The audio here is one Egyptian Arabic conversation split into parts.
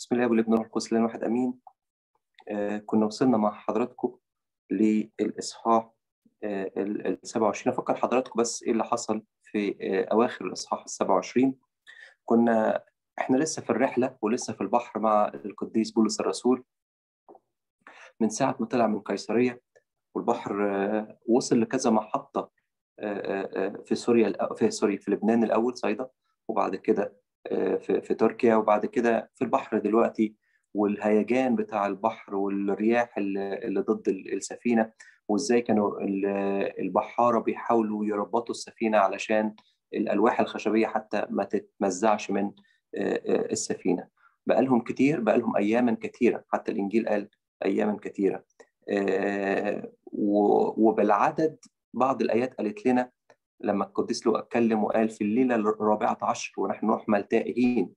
بسم الله والابن والروح القدس لله واحد امين آه كنا وصلنا مع حضراتكم للاصحاح آه ال 27 افكر حضراتكم بس ايه اللي حصل في آه اواخر الاصحاح ال 27 كنا احنا لسه في الرحله ولسه في البحر مع القديس بولس الرسول من ساعه ما طلع من قيصريه والبحر آه وصل لكذا محطه في سوريا في سوري في لبنان الاول صيدا وبعد كده في, في تركيا وبعد كده في البحر دلوقتي والهيجان بتاع البحر والرياح اللي ضد السفينه وازاي كانوا البحاره بيحاولوا يربطوا السفينه علشان الالواح الخشبيه حتى ما تتمزعش من السفينه بقى لهم كتير بقى لهم اياما كثيره حتى الانجيل قال اياما كثيره وبالعدد بعض الايات قالت لنا لما القديس لو اتكلم وقال في الليله الرابعه عشر ونحن نحمل تائهين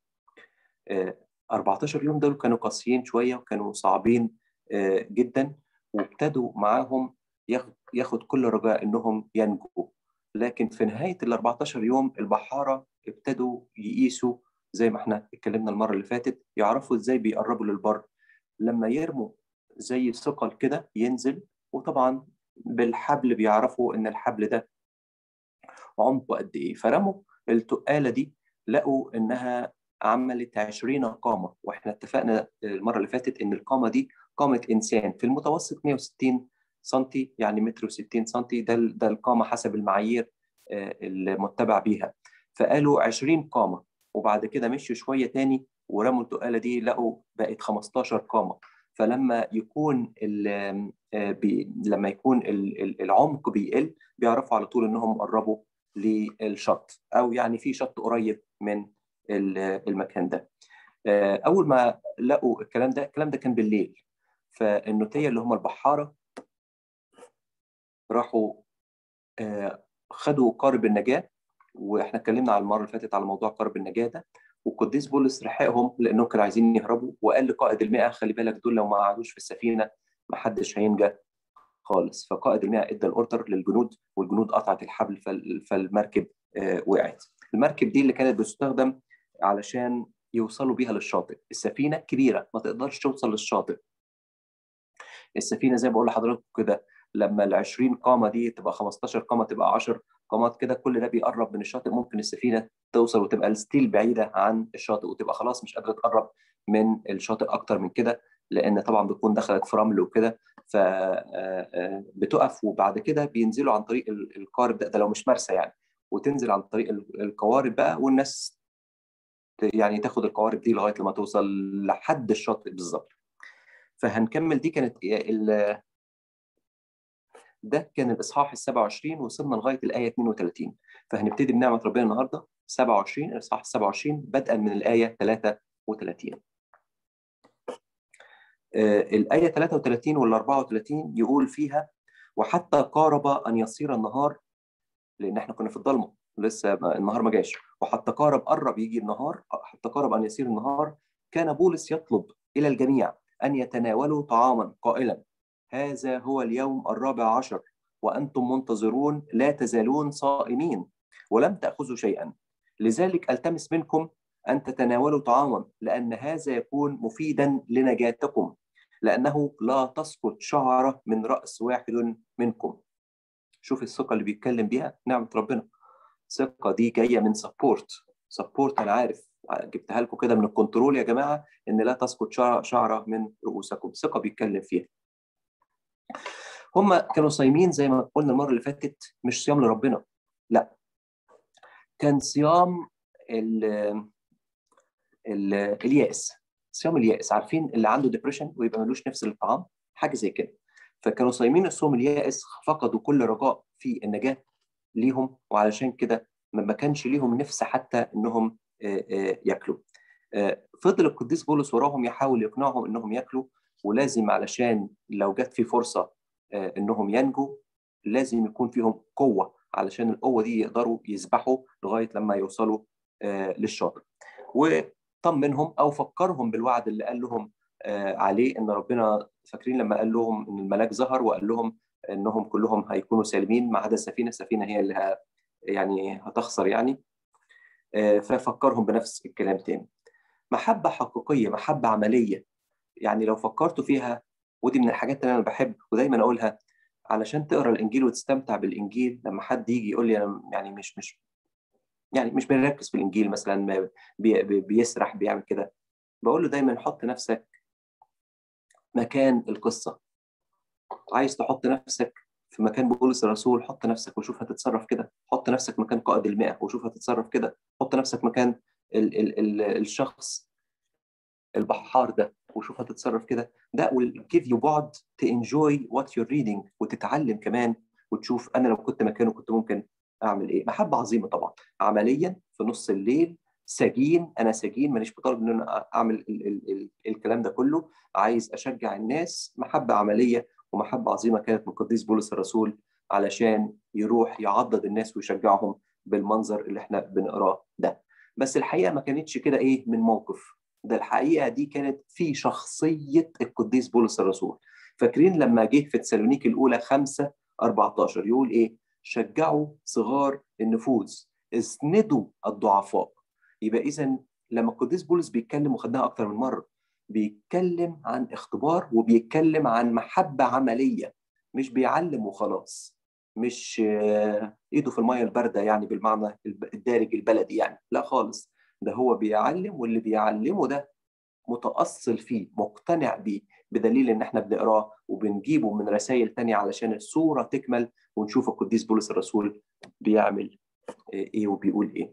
14 يوم دول كانوا قاسيين شويه وكانوا صعبين جدا وابتدوا معاهم ياخد ياخد كل رجاء انهم ينجوا لكن في نهايه ال 14 يوم البحاره ابتدوا يقيسوا زي ما احنا اتكلمنا المره اللي فاتت يعرفوا ازاي بيقربوا للبر لما يرموا زي ثقل كده ينزل وطبعا بالحبل بيعرفوا ان الحبل ده عمقه قد ايه فرموا التقاله دي لقوا انها عملت 20 قامه واحنا اتفقنا المره اللي فاتت ان القامه دي قامه انسان في المتوسط 160 سم يعني متر و60 سم ده ده القامه حسب المعايير المتبع بيها فقالوا 20 قامه وبعد كده مشوا شويه تاني ورموا التقاله دي لقوا بقت 15 قامه فلما يكون بي لما يكون العمق بيقل بيعرفوا على طول انهم قربوا للشط او يعني في شط قريب من المكان ده اول ما لقوا الكلام ده الكلام ده كان بالليل فالنوتيه اللي هم البحاره راحوا خدوا قارب النجاه واحنا اتكلمنا على المره اللي فاتت على موضوع قارب النجاه ده والقديس بولس لحقهم لانهم كانوا عايزين يهربوا وقال لقائد المئة خلي بالك دول لو ما قعدوش في السفينه ما حدش هينجى خالص فقائد المئة ادى الاوردر للجنود والجنود قطعت الحبل فالمركب وقعت المركب دي اللي كانت بتستخدم علشان يوصلوا بيها للشاطئ السفينه كبيره ما تقدرش توصل للشاطئ السفينه زي ما بقول لحضراتكم كده لما ال 20 قامه دي تبقى 15 قامه تبقى 10 قامات كده كل ده بيقرب من الشاطئ ممكن السفينه توصل وتبقى الستيل بعيده عن الشاطئ وتبقى خلاص مش قادره تقرب من الشاطئ اكتر من كده لان طبعا بتكون دخلت في رمل وكده فبتقف وبعد كده بينزلوا عن طريق القارب ده, ده لو مش مرسى يعني وتنزل عن طريق القوارب بقى والناس يعني تاخد القوارب دي لغايه لما توصل لحد الشاطئ بالظبط فهنكمل دي كانت ده كان الاصحاح ال 27 وصلنا لغايه الايه 32 فهنبتدي بنعمه ربنا النهارده 27 الاصحاح 27 بدءا من الايه 33 آه الايه 33 وال 34 يقول فيها وحتى قارب ان يصير النهار لان احنا كنا في الضلمه لسه النهار ما جاش وحتى قارب قرب يجي النهار حتى قارب ان يصير النهار كان بولس يطلب الى الجميع ان يتناولوا طعاما قائلا هذا هو اليوم الرابع عشر وأنتم منتظرون لا تزالون صائمين ولم تأخذوا شيئا لذلك ألتمس منكم أن تتناولوا طعاما لأن هذا يكون مفيدا لنجاتكم لأنه لا تسقط شعرة من رأس واحد منكم شوف الثقة اللي بيتكلم بيها نعمة ربنا الثقة دي جاية من سبورت سبورت أنا عارف جبتها لكم كده من الكنترول يا جماعة إن لا تسقط شعرة من رؤوسكم ثقة بيتكلم فيها هم كانوا صايمين زي ما قلنا المره اللي فاتت مش صيام لربنا لا كان صيام ال ال الياس صيام الياس عارفين اللي عنده ديبريشن ويبقى ملوش نفس للطعام حاجه زي كده فكانوا صايمين الصوم اليائس فقدوا كل رجاء في النجاه ليهم وعلشان كده ما كانش ليهم نفس حتى انهم ياكلوا فضل القديس بولس وراهم يحاول يقنعهم انهم ياكلوا ولازم علشان لو جت في فرصه انهم ينجوا لازم يكون فيهم قوه علشان القوه دي يقدروا يسبحوا لغايه لما يوصلوا للشاطئ وطمنهم او فكرهم بالوعد اللي قال لهم عليه ان ربنا فاكرين لما قال لهم ان الملاك ظهر وقال لهم انهم كلهم هيكونوا سالمين ما عدا السفينه السفينه هي اللي ها يعني هتخسر يعني ففكرهم بنفس الكلام تاني محبه حقيقيه محبه عمليه يعني لو فكرتوا فيها ودي من الحاجات اللي انا بحب ودايما اقولها علشان تقرا الانجيل وتستمتع بالانجيل لما حد يجي يقول لي انا يعني مش مش يعني مش بيركز في الانجيل مثلا بي بيسرح بيعمل كده بقول له دايما حط نفسك مكان القصه عايز تحط نفسك في مكان بولس الرسول حط نفسك وشوف هتتصرف كده حط نفسك مكان قائد المئة وشوف هتتصرف كده حط نفسك مكان ال ال ال الشخص البحار ده وشوف هتتصرف كده ده will give you بعد to enjoy what you're reading وتتعلم كمان وتشوف انا لو كنت مكانه كنت ممكن اعمل ايه محبه عظيمه طبعا عمليا في نص الليل سجين انا سجين مانيش بطالب ان انا اعمل ال ال ال الكلام ده كله عايز اشجع الناس محبه عمليه ومحبه عظيمه كانت من قديس بولس الرسول علشان يروح يعضد الناس ويشجعهم بالمنظر اللي احنا بنقراه ده بس الحقيقه ما كانتش كده ايه من موقف ده الحقيقه دي كانت في شخصيه القديس بولس الرسول فاكرين لما جه في تسالونيك الاولى 5 14 يقول ايه شجعوا صغار النفوس اسندوا الضعفاء يبقى اذا لما القديس بولس بيتكلم وخدناها اكتر من مره بيتكلم عن اختبار وبيتكلم عن محبه عمليه مش بيعلم وخلاص مش ايده في الميه البارده يعني بالمعنى الدارج البلدي يعني لا خالص ده هو بيعلم واللي بيعلمه ده متأصل فيه مقتنع بيه بدليل ان احنا بنقراه وبنجيبه من رسائل تانية علشان الصورة تكمل ونشوف القديس بولس الرسول بيعمل ايه وبيقول ايه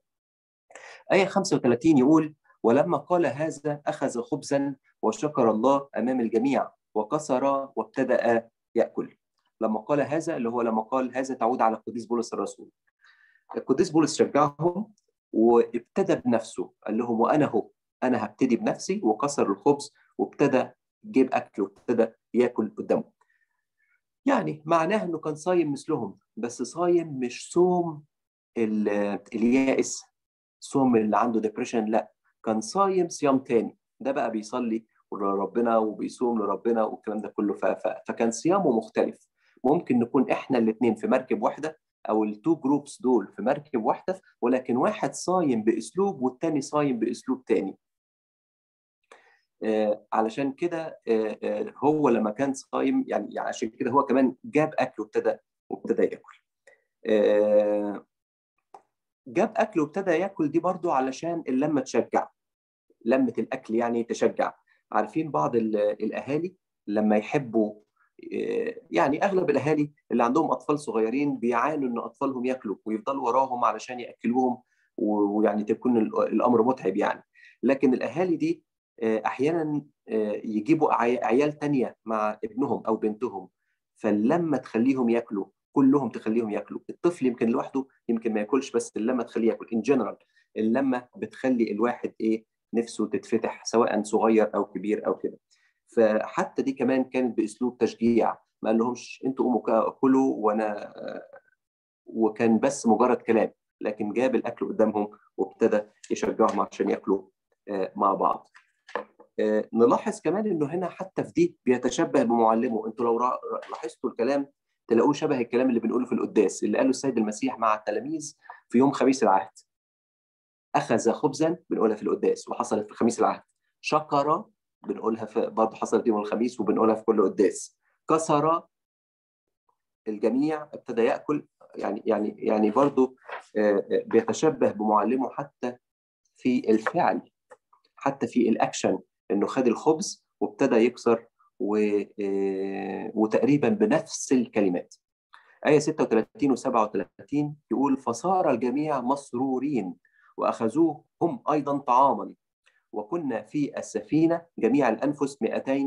آية 35 يقول ولما قال هذا أخذ خبزا وشكر الله أمام الجميع وكسر وابتدأ يأكل لما قال هذا اللي هو لما قال هذا تعود على القديس بولس الرسول القديس بولس شجعهم وابتدى بنفسه قال لهم وانا هو انا هبتدي بنفسي وكسر الخبز وابتدى جيب اكل وابتدى ياكل قدامه يعني معناه انه كان صايم مثلهم بس صايم مش صوم اليائس صوم اللي عنده ديبريشن لا كان صايم صيام تاني ده بقى بيصلي لربنا وبيصوم لربنا والكلام ده كله فكان صيامه مختلف ممكن نكون احنا الاثنين في مركب واحده او التو جروبس دول في مركب واحده ولكن واحد صايم باسلوب والتاني صايم باسلوب تاني آه علشان كده آه آه هو لما كان صايم يعني, يعني عشان كده هو كمان جاب اكل وابتدى وابتدى ياكل آه جاب اكل وابتدى ياكل دي برضو علشان اللمه تشجع لمه الاكل يعني تشجع عارفين بعض الاهالي لما يحبوا يعني اغلب الاهالي اللي عندهم اطفال صغيرين بيعانوا ان اطفالهم ياكلوا ويفضلوا وراهم علشان ياكلوهم ويعني تكون الامر متعب يعني لكن الاهالي دي احيانا يجيبوا عيال تانية مع ابنهم او بنتهم فلما تخليهم ياكلوا كلهم تخليهم ياكلوا الطفل يمكن لوحده يمكن ما ياكلش بس اللمه تخليه ياكل ان جنرال اللمه بتخلي الواحد ايه نفسه تتفتح سواء صغير او كبير او كده فحتى دي كمان كانت باسلوب تشجيع ما قال لهمش انتوا قوموا كلوا وانا وكان بس مجرد كلام لكن جاب الاكل قدامهم وابتدى يشجعهم عشان ياكلوا مع بعض نلاحظ كمان انه هنا حتى في دي بيتشبه بمعلمه انتوا لو لاحظتوا الكلام تلاقوه شبه الكلام اللي بنقوله في القداس اللي قاله السيد المسيح مع التلاميذ في يوم خميس العهد اخذ خبزا بنقولها في القداس وحصلت في خميس العهد شكر بنقولها في برضه حصلت يوم الخميس وبنقولها في كل قداس كسر الجميع ابتدى ياكل يعني يعني يعني برضه بيتشبه بمعلمه حتى في الفعل حتى في الاكشن انه خد الخبز وابتدى يكسر و... وتقريبا بنفس الكلمات آية 36 و 37 يقول فصار الجميع مسرورين وأخذوه هم أيضا طعاما وكنا في السفينة جميع الأنفس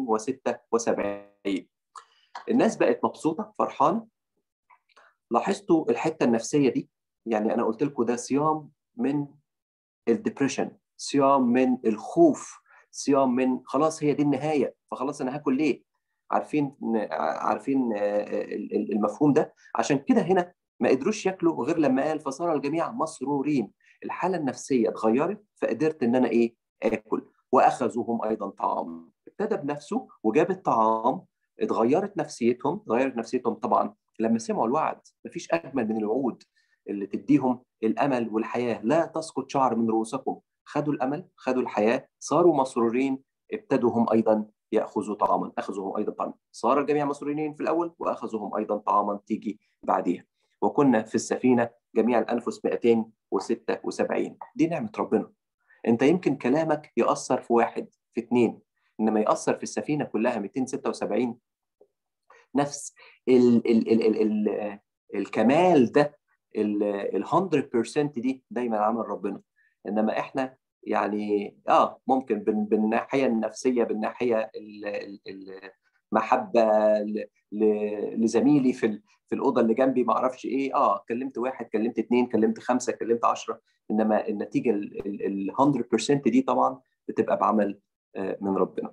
276 الناس بقت مبسوطة فرحانة لاحظتوا الحتة النفسية دي يعني أنا قلت لكم ده صيام من الدبريشن صيام من الخوف صيام من خلاص هي دي النهاية فخلاص أنا هاكل ليه عارفين عارفين المفهوم ده عشان كده هنا ما قدروش ياكلوا غير لما قال فصار الجميع مسرورين الحالة النفسية اتغيرت فقدرت إن أنا إيه آكل وأخذوهم أيضا طعام ابتدى بنفسه وجاب الطعام اتغيرت نفسيتهم اتغيرت نفسيتهم طبعا لما سمعوا الوعد مفيش أجمل من الوعود اللي تديهم الأمل والحياة لا تسقط شعر من رؤوسكم خدوا الامل خدوا الحياه صاروا مسرورين ابتدوا هم ايضا ياخذوا طعاما اخذوا ايضا طعاما صار الجميع مسرورين في الاول واخذوا هم ايضا طعاما تيجي بعديها وكنا في السفينه جميع الانفس 276 دي نعمه ربنا انت يمكن كلامك ياثر في واحد في اثنين انما ياثر في السفينه كلها 276 نفس ال ال ال ال ال الكمال ده ال 100% دي دايما عمل ربنا انما احنا يعني اه ممكن بالناحيه النفسيه بالناحيه المحبه لزميلي في في الاوضه اللي جنبي ما اعرفش ايه اه كلمت واحد كلمت اثنين كلمت خمسه كلمت 10 انما النتيجه ال 100% دي طبعا بتبقى بعمل من ربنا.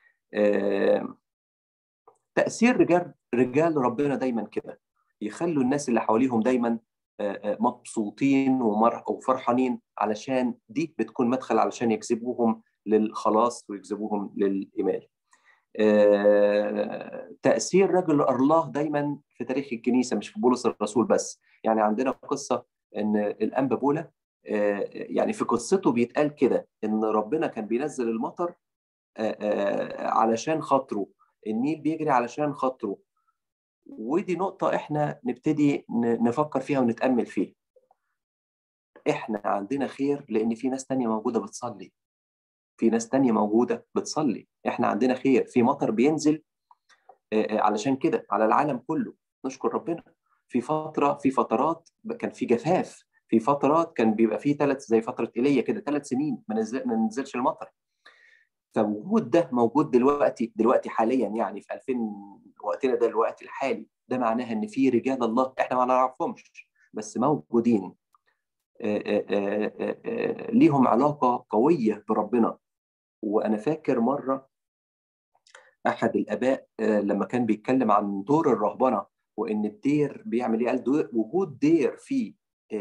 تاثير رجال رجال ربنا دايما كده يخلوا الناس اللي حواليهم دايما مبسوطين وفرحانين علشان دي بتكون مدخل علشان يجذبوهم للخلاص ويجذبوهم للايمان. تاثير رجل الله دايما في تاريخ الكنيسه مش في بولس الرسول بس يعني عندنا قصه ان الانبا بولا يعني في قصته بيتقال كده ان ربنا كان بينزل المطر علشان خاطره النيل بيجري علشان خاطره ودي نقطة احنا نبتدي نفكر فيها ونتأمل فيها احنا عندنا خير لان في ناس تانية موجودة بتصلي في ناس تانية موجودة بتصلي احنا عندنا خير في مطر بينزل علشان كده على العالم كله نشكر ربنا في فترة في فترات كان في جفاف في فترات كان بيبقى في ثلاث زي فترة ايليا كده ثلاث سنين ما نزل ما نزلش المطر فوجود ده موجود دلوقتي دلوقتي حاليا يعني في 2000 وقتنا ده الوقت الحالي ده معناها ان في رجال الله احنا ما نعرفهمش بس موجودين ليهم علاقة قوية بربنا وأنا فاكر مرة أحد الآباء لما كان بيتكلم عن دور الرهبنة وإن الدير بيعمل إيه؟ قال دور وجود دير في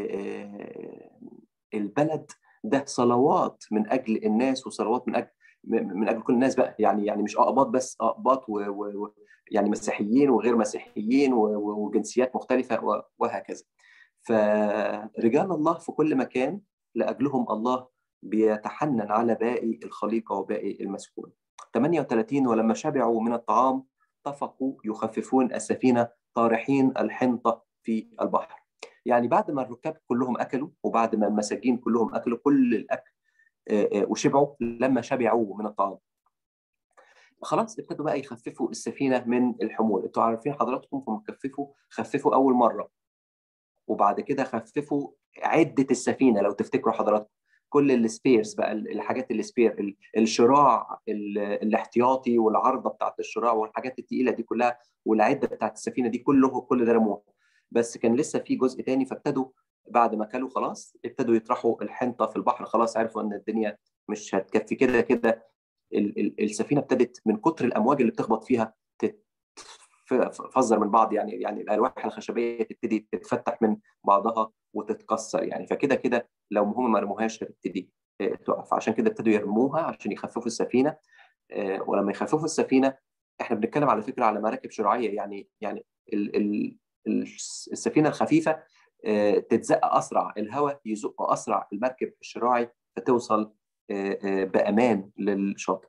البلد ده صلوات من أجل الناس وصلوات من أجل من اجل كل الناس بقى يعني يعني مش اقباط بس اقباط و, و يعني مسيحيين وغير مسيحيين وجنسيات مختلفه وهكذا. فرجال الله في كل مكان لاجلهم الله بيتحنن على باقي الخليقه وباقي المسكون. 38 ولما شبعوا من الطعام طفقوا يخففون السفينه طارحين الحنطه في البحر. يعني بعد ما الركاب كلهم اكلوا وبعد ما المساجين كلهم اكلوا كل الاكل وشبعوا لما شبعوا من الطعام خلاص ابتدوا بقى يخففوا السفينه من الحمول انتوا عارفين حضراتكم هم خففوا خففوا اول مره وبعد كده خففوا عده السفينه لو تفتكروا حضراتكم كل السبيرز بقى الحاجات السبير الشراع الاحتياطي والعرضه بتاعت الشراع والحاجات الثقيله دي كلها والعده بتاعت السفينه دي كله كل ده رموه بس كان لسه في جزء تاني فابتدوا بعد ما كلوا خلاص ابتدوا يطرحوا الحنطه في البحر خلاص عرفوا ان الدنيا مش هتكفي كده كده السفينه ابتدت من كتر الامواج اللي بتخبط فيها تفزر من بعض يعني يعني الالواح الخشبيه تبتدي تتفتح من بعضها وتتكسر يعني فكده كده لو هم ما رموهاش هتبتدي تقف عشان كده ابتدوا يرموها عشان يخففوا السفينه ولما يخففوا السفينه احنا بنتكلم على فكره على مراكب شراعيه يعني يعني ال ال السفينه الخفيفه تتزق اسرع الهواء يزق اسرع المركب الشراعي فتوصل بامان للشاطئ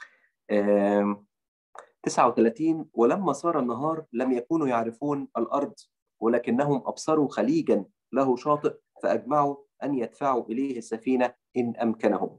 39 ولما صار النهار لم يكونوا يعرفون الارض ولكنهم ابصروا خليجا له شاطئ فاجمعوا ان يدفعوا اليه السفينه ان امكنهم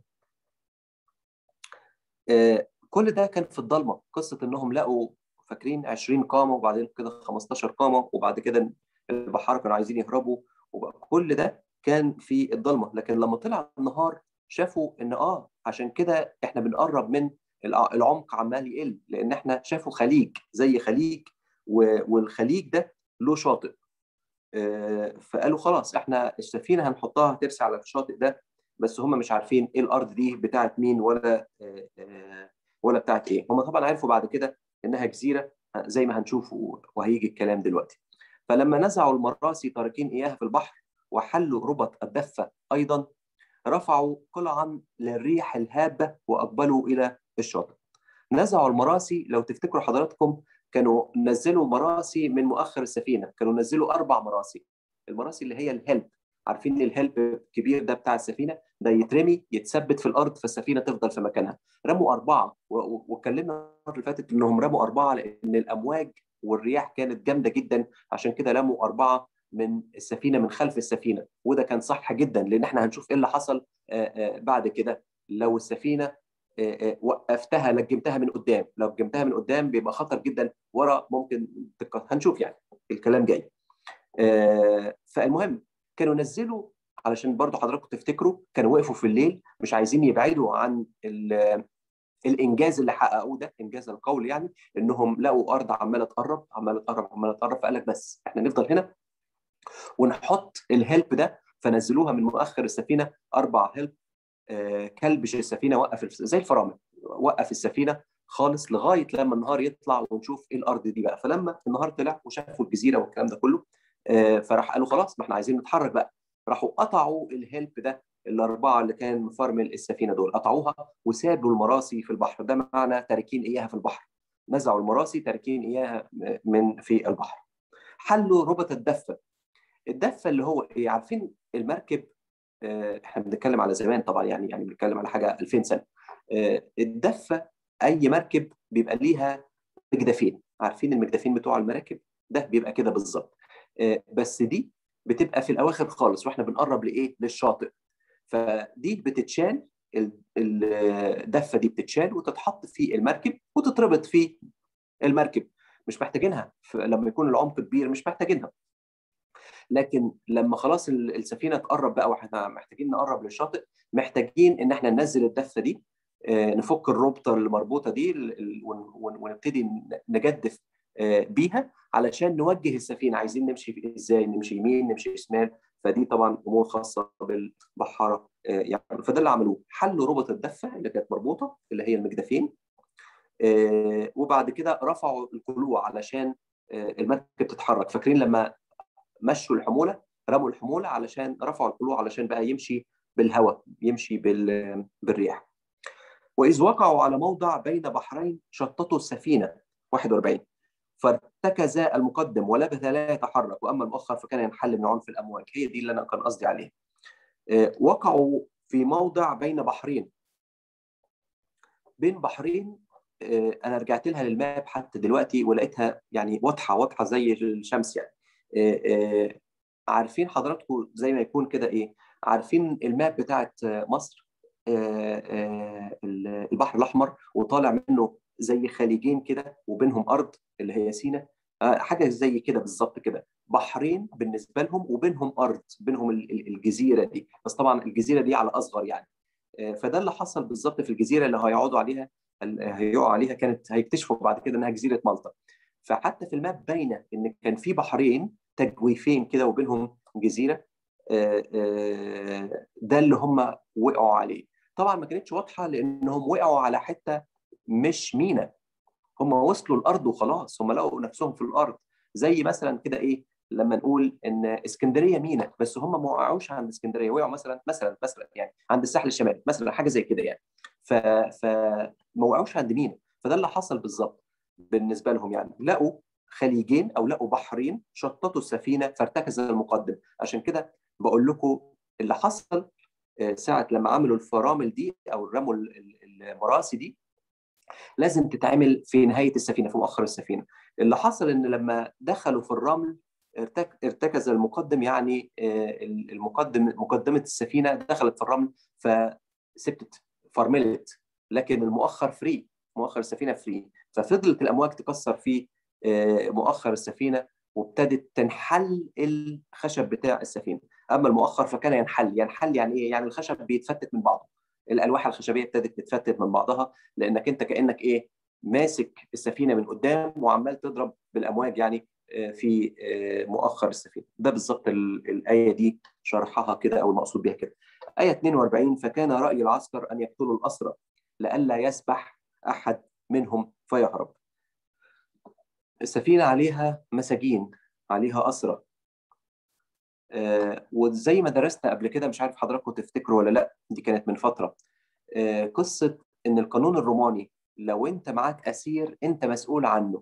كل ده كان في الضلمه قصه انهم لقوا فاكرين 20 قامه وبعدين كده 15 قامه وبعد كده البحاره كانوا عايزين يهربوا وكل ده كان في الضلمه لكن لما طلع النهار شافوا ان اه عشان كده احنا بنقرب من العمق عمال يقل لان احنا شافوا خليج زي خليج والخليج ده له شاطئ فقالوا خلاص احنا السفينه هنحطها ترسي على الشاطئ ده بس هم مش عارفين ايه الارض دي بتاعت مين ولا ولا بتاعت ايه هم طبعا عرفوا بعد كده انها جزيره زي ما هنشوف وهيجي الكلام دلوقتي فلما نزعوا المراسي تاركين اياها في البحر وحلوا ربط الدفه ايضا رفعوا قلعا للريح الهابه واقبلوا الى الشاطئ. نزعوا المراسي لو تفتكروا حضراتكم كانوا نزلوا مراسي من مؤخر السفينه، كانوا نزلوا اربع مراسي. المراسي اللي هي الهلب عارفين الهلب الكبير ده بتاع السفينه ده يترمي يتثبت في الارض فالسفينه تفضل في مكانها رموا اربعه واتكلمنا المره اللي فاتت انهم رموا اربعه لان الامواج والرياح كانت جامده جدا عشان كده رموا اربعه من السفينه من خلف السفينه وده كان صح جدا لان احنا هنشوف ايه اللي حصل بعد كده لو السفينه وقفتها لجمتها من قدام لو لجمتها من قدام بيبقى خطر جدا ورا ممكن تك... هنشوف يعني الكلام جاي فالمهم كانوا نزلوا علشان برضو حضراتكم تفتكروا كانوا وقفوا في الليل مش عايزين يبعدوا عن الانجاز اللي حققوه ده انجاز القول يعني انهم لقوا ارض عماله تقرب عماله تقرب عماله تقرب فقال لك بس احنا نفضل هنا ونحط الهلب ده فنزلوها من مؤخر السفينه اربع هلب آه كلبش السفينه وقف زي الفرامل وقف السفينه خالص لغايه لما النهار يطلع ونشوف ايه الارض دي بقى فلما النهار طلع وشافوا الجزيره والكلام ده كله آه فراح قالوا خلاص ما احنا عايزين نتحرك بقى راحوا قطعوا الهلب ده الاربعه اللي كان مفرمل السفينه دول قطعوها وسابوا المراسي في البحر ده معنى تاركين اياها في البحر نزعوا المراسي تاركين اياها من في البحر حلوا ربط الدفه الدفه اللي هو ايه عارفين المركب احنا بنتكلم على زمان طبعا يعني يعني بنتكلم على حاجه 2000 سنه الدفه اي مركب بيبقى ليها مجدفين عارفين المجدفين بتوع المراكب ده بيبقى كده بالظبط بس دي بتبقى في الاواخر خالص واحنا بنقرب لايه للشاطئ فدي بتتشال الدفه دي بتتشال وتتحط في المركب وتتربط في المركب مش محتاجينها لما يكون العمق كبير مش محتاجينها لكن لما خلاص السفينه تقرب بقى واحنا محتاجين نقرب للشاطئ محتاجين ان احنا ننزل الدفه دي نفك الربطه المربوطه دي ونبتدي نجدف بيها علشان نوجه السفينه عايزين نمشي ازاي نمشي يمين نمشي شمال فدي طبعا امور خاصه بالبحاره يعني فده اللي عملوه حلوا ربط الدفه اللي كانت مربوطه اللي هي المجدفين وبعد كده رفعوا القلوع علشان المركب تتحرك فاكرين لما مشوا الحموله رموا الحموله علشان رفعوا القلوع علشان بقى يمشي بالهواء يمشي بالرياح واذ وقعوا على موضع بين بحرين شططوا السفينه 41 فارتكز المقدم ولبث لا يتحرك واما المؤخر فكان ينحل من عنف الامواج هي دي اللي انا كان قصدي عليها وقعوا في موضع بين بحرين بين بحرين انا رجعت لها للماب حتى دلوقتي ولقيتها يعني واضحه واضحه زي الشمس يعني عارفين حضراتكم زي ما يكون كده ايه عارفين الماب بتاعت مصر البحر الاحمر وطالع منه زي خليجين كده وبينهم ارض اللي هي سينا حاجه زي كده بالظبط كده بحرين بالنسبه لهم وبينهم ارض بينهم الجزيره دي بس طبعا الجزيره دي على اصغر يعني فده اللي حصل بالظبط في الجزيره اللي هيقعدوا عليها هيقعوا عليها كانت هيكتشفوا بعد كده انها جزيره مالطا فحتى في الماب باينه ان كان في بحرين تجويفين كده وبينهم جزيره ده اللي هم وقعوا عليه طبعا ما كانتش واضحه لانهم وقعوا على حته مش مينا هم وصلوا الارض وخلاص هم لقوا نفسهم في الارض زي مثلا كده ايه لما نقول ان اسكندريه مينا بس هم ما وقعوش عند اسكندريه وقعوا مثلا مثلا مثلا يعني عند الساحل الشمالي مثلا حاجه زي كده يعني ف فما وقعوش عند مينا فده اللي حصل بالظبط بالنسبه لهم يعني لقوا خليجين او لقوا بحرين شططوا السفينه فارتكز المقدم عشان كده بقول لكم اللي حصل ساعه لما عملوا الفرامل دي او رموا المراسي دي لازم تتعمل في نهايه السفينه في مؤخر السفينه اللي حصل ان لما دخلوا في الرمل ارتكز المقدم يعني المقدم مقدمه السفينه دخلت في الرمل فسبتت فرملت لكن المؤخر فري مؤخر السفينه فري ففضلت الامواج تكسر في مؤخر السفينه وابتدت تنحل الخشب بتاع السفينه اما المؤخر فكان ينحل ينحل يعني ايه يعني الخشب بيتفتت من بعضه الالواح الخشبيه ابتدت تتفتت من بعضها لانك انت كانك ايه ماسك السفينه من قدام وعمال تضرب بالامواج يعني في مؤخر السفينه ده بالظبط الايه دي شرحها كده او المقصود بها كده ايه 42 فكان راي العسكر ان يقتلوا الاسرى لئلا يسبح احد منهم فيهرب السفينه عليها مساجين عليها اسرى آه وزي ما درسنا قبل كده مش عارف حضراتكم تفتكروا ولا لا دي كانت من فتره آه قصه ان القانون الروماني لو انت معاك اسير انت مسؤول عنه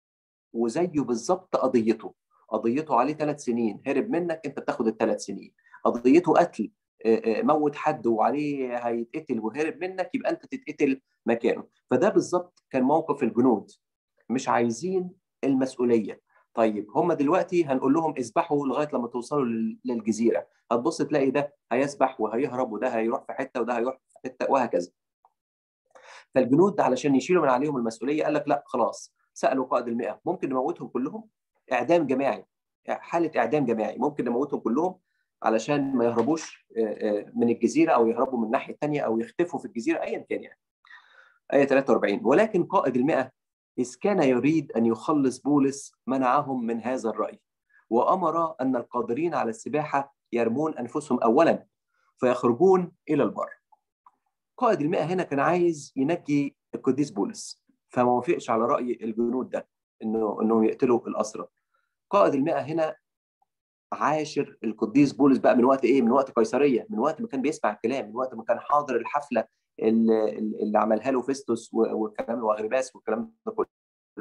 وزيه بالظبط قضيته قضيته عليه ثلاث سنين هرب منك انت بتاخد الثلاث سنين قضيته قتل موت حد وعليه هيتقتل وهرب منك يبقى انت تتقتل مكانه فده بالظبط كان موقف الجنود مش عايزين المسؤوليه طيب هم دلوقتي هنقول لهم اسبحوا لغايه لما توصلوا للجزيره هتبص تلاقي ده هيسبح وهيهرب وده هيروح في حته وده هيروح في حته وهكذا فالجنود علشان يشيلوا من عليهم المسؤوليه قال لك لا خلاص سالوا قائد المئه ممكن نموتهم كلهم اعدام جماعي حاله اعدام جماعي ممكن نموتهم كلهم علشان ما يهربوش من الجزيره او يهربوا من الناحيه الثانيه او يختفوا في الجزيره ايا كان يعني. ايه 43 ولكن قائد المئه إذ كان يريد أن يخلص بولس منعهم من هذا الرأي وأمر أن القادرين على السباحة يرمون أنفسهم أولا فيخرجون إلى البر قائد المئة هنا كان عايز ينجي القديس بولس فما وافقش على رأي الجنود ده إنه إنه يقتلوا الأسرى قائد المئة هنا عاشر القديس بولس بقى من وقت ايه؟ من وقت قيصريه، من وقت ما كان بيسمع الكلام، من وقت ما كان حاضر الحفله اللي, اللي عملها له فيستوس والكلام واغرباس والكلام ده كله.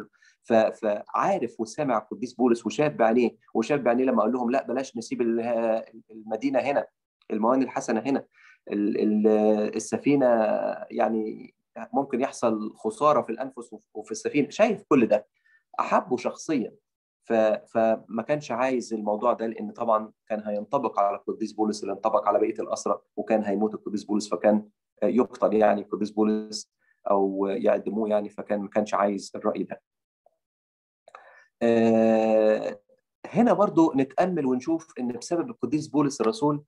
فعارف وسامع القديس بولس وشاف بعينيه وشاف بعينيه لما قال لهم لا بلاش نسيب المدينه هنا الموانئ الحسنه هنا السفينه يعني ممكن يحصل خساره في الانفس وفي السفينه شايف كل ده احبه شخصيا فما كانش عايز الموضوع ده لان طبعا كان هينطبق على القديس بولس اللي انطبق على بقيه الاسرى وكان هيموت القديس بولس فكان يقتل يعني القديس بولس او يعدموه يعني فكان ما كانش عايز الراي ده. هنا برضو نتامل ونشوف ان بسبب القديس بولس الرسول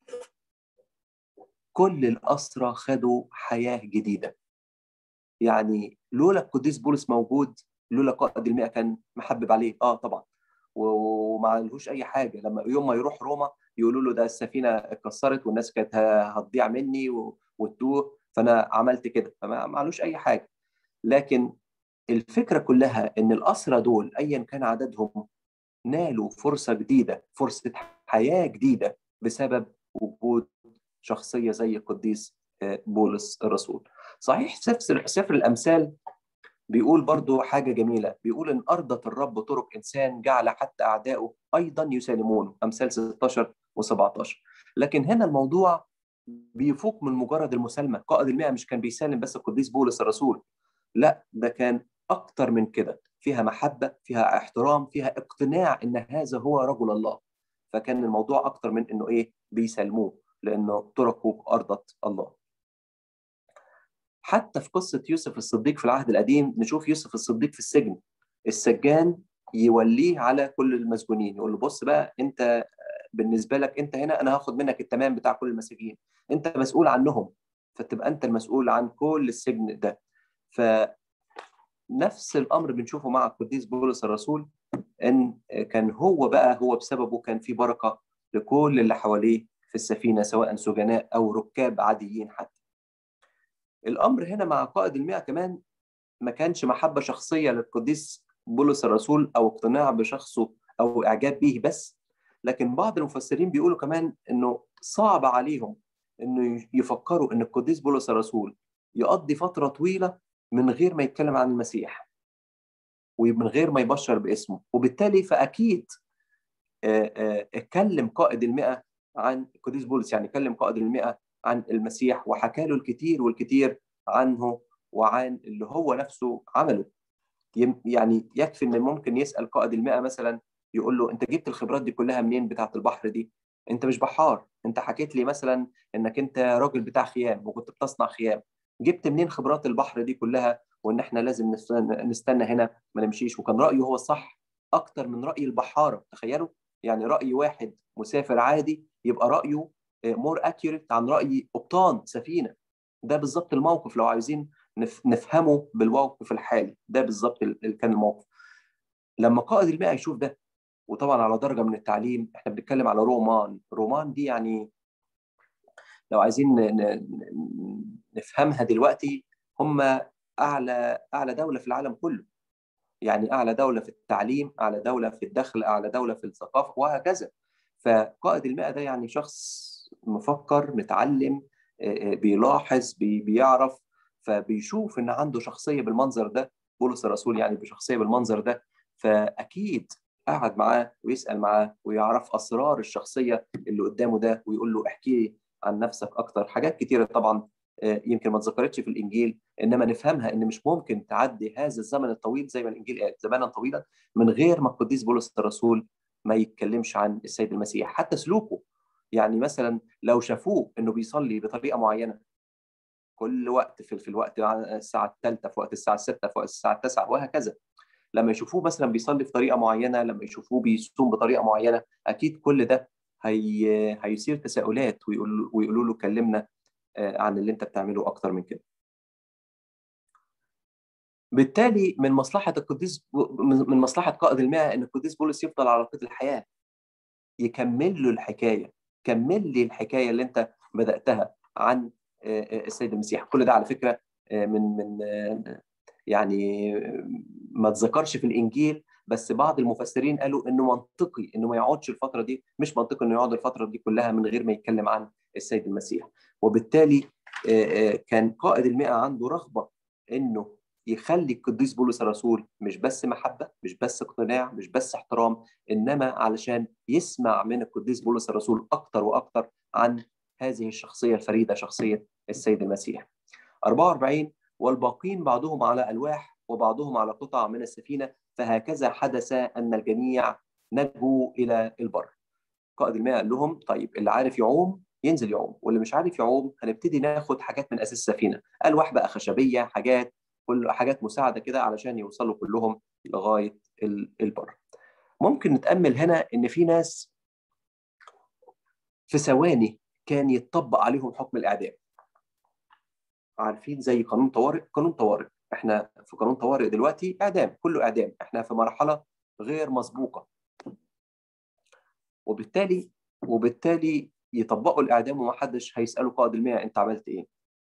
كل الاسرى خدوا حياه جديده. يعني لولا القديس بولس موجود لولا قائد المئة كان محبب عليه اه طبعا وما لهوش اي حاجه لما يوم ما يروح روما يقولوا له ده السفينه اتكسرت والناس كانت هتضيع مني وتتوه فانا عملت كده فما معلوش اي حاجه لكن الفكره كلها ان الاسرى دول ايا كان عددهم نالوا فرصه جديده فرصه حياه جديده بسبب وجود شخصيه زي القديس بولس الرسول صحيح سفر سفر الامثال بيقول برضو حاجة جميلة بيقول إن أرضت الرب طرق إنسان جعل حتى أعدائه أيضا يسالمونه أمثال 16 و17 لكن هنا الموضوع بيفوق من مجرد المسالمة قائد المئة مش كان بيسالم بس القديس بولس الرسول لا ده كان أكتر من كده فيها محبة فيها احترام فيها اقتناع إن هذا هو رجل الله فكان الموضوع أكتر من إنه إيه بيسالموه لأنه طرقه أرضت الله حتى في قصة يوسف الصديق في العهد القديم نشوف يوسف الصديق في السجن السجان يوليه على كل المسجونين يقول له بص بقى انت بالنسبة لك انت هنا انا هاخد منك التمام بتاع كل المساجين انت مسؤول عنهم فتبقى انت المسؤول عن كل السجن ده فنفس الامر بنشوفه مع القديس بولس الرسول ان كان هو بقى هو بسببه كان في بركة لكل اللي حواليه في السفينة سواء سجناء او ركاب عاديين حتى الامر هنا مع قائد المئة كمان ما كانش محبه شخصيه للقديس بولس الرسول او اقتناع بشخصه او اعجاب به بس لكن بعض المفسرين بيقولوا كمان انه صعب عليهم انه يفكروا ان القديس بولس الرسول يقضي فتره طويله من غير ما يتكلم عن المسيح ومن غير ما يبشر باسمه وبالتالي فاكيد اتكلم قائد المئة عن القديس بولس يعني كلم قائد المئة عن المسيح وحكى له الكثير والكثير عنه وعن اللي هو نفسه عمله يعني يكفي ان ممكن يسال قائد المئة مثلا يقول له انت جبت الخبرات دي كلها منين بتاعه البحر دي انت مش بحار انت حكيت لي مثلا انك انت راجل بتاع خيام وكنت بتصنع خيام جبت منين خبرات البحر دي كلها وان احنا لازم نستنى هنا ما نمشيش وكان رايه هو الصح اكتر من راي البحاره تخيلوا يعني راي واحد مسافر عادي يبقى رايه مور اكيوريت عن راي قبطان سفينه ده بالظبط الموقف لو عايزين نفهمه بالموقف الحالي ده بالظبط اللي كان الموقف لما قائد المئة يشوف ده وطبعا على درجه من التعليم احنا بنتكلم على رومان رومان دي يعني لو عايزين نفهمها دلوقتي هم اعلى اعلى دوله في العالم كله يعني اعلى دوله في التعليم اعلى دوله في الدخل اعلى دوله في الثقافه وهكذا فقائد المئة ده يعني شخص مفكر متعلم بيلاحظ بيعرف فبيشوف ان عنده شخصيه بالمنظر ده بولس الرسول يعني بشخصيه بالمنظر ده فاكيد قعد معاه ويسال معاه ويعرف اسرار الشخصيه اللي قدامه ده ويقول له احكي لي عن نفسك اكتر حاجات كتيره طبعا آه، يمكن ما اتذكرتش في الانجيل انما نفهمها ان مش ممكن تعدي هذا الزمن الطويل زي ما الانجيل قال زمانا طويلا من غير ما القديس بولس الرسول ما يتكلمش عن السيد المسيح حتى سلوكه يعني مثلا لو شافوه انه بيصلي بطريقه معينه كل وقت في, في الوقت الساعه الثالثه في وقت الساعه السته في وقت الساعه التاسعه وهكذا لما يشوفوه مثلا بيصلي في طريقه معينه لما يشوفوه بيصوم بطريقه معينه اكيد كل ده هي هيثير تساؤلات ويقولوا ويقولوا له كلمنا آه، عن اللي انت بتعمله اكتر من كده بالتالي من مصلحه القديس من مصلحه قائد المئه ان القديس بولس يفضل على قيد الحياه يكمل له الحكايه كمل لي الحكايه اللي انت بداتها عن آه، آه، السيد المسيح كل ده على فكره من من يعني ما تذكرش في الانجيل بس بعض المفسرين قالوا انه منطقي انه ما يقعدش الفتره دي مش منطقي انه يقعد الفتره دي كلها من غير ما يتكلم عن السيد المسيح وبالتالي كان قائد المئة عنده رغبه انه يخلي القديس بولس الرسول مش بس محبه مش بس اقتناع مش بس احترام انما علشان يسمع من القديس بولس الرسول اكتر واكتر عن هذه الشخصيه الفريده شخصيه السيد المسيح 44 والباقين بعضهم على ألواح وبعضهم على قطع من السفينة فهكذا حدث أن الجميع نجوا إلى البر قائد الماء قال لهم طيب اللي عارف يعوم ينزل يعوم واللي مش عارف يعوم هنبتدي ناخد حاجات من أساس السفينة ألواح بقى خشبية حاجات كل حاجات مساعدة كده علشان يوصلوا كلهم لغاية البر ممكن نتأمل هنا إن في ناس في ثواني كان يتطبق عليهم حكم الإعدام عارفين زي قانون طوارئ قانون طوارئ احنا في قانون طوارئ دلوقتي اعدام كله اعدام احنا في مرحله غير مسبوقه وبالتالي وبالتالي يطبقوا الاعدام ومحدش هيسالوا قائد المئة انت عملت ايه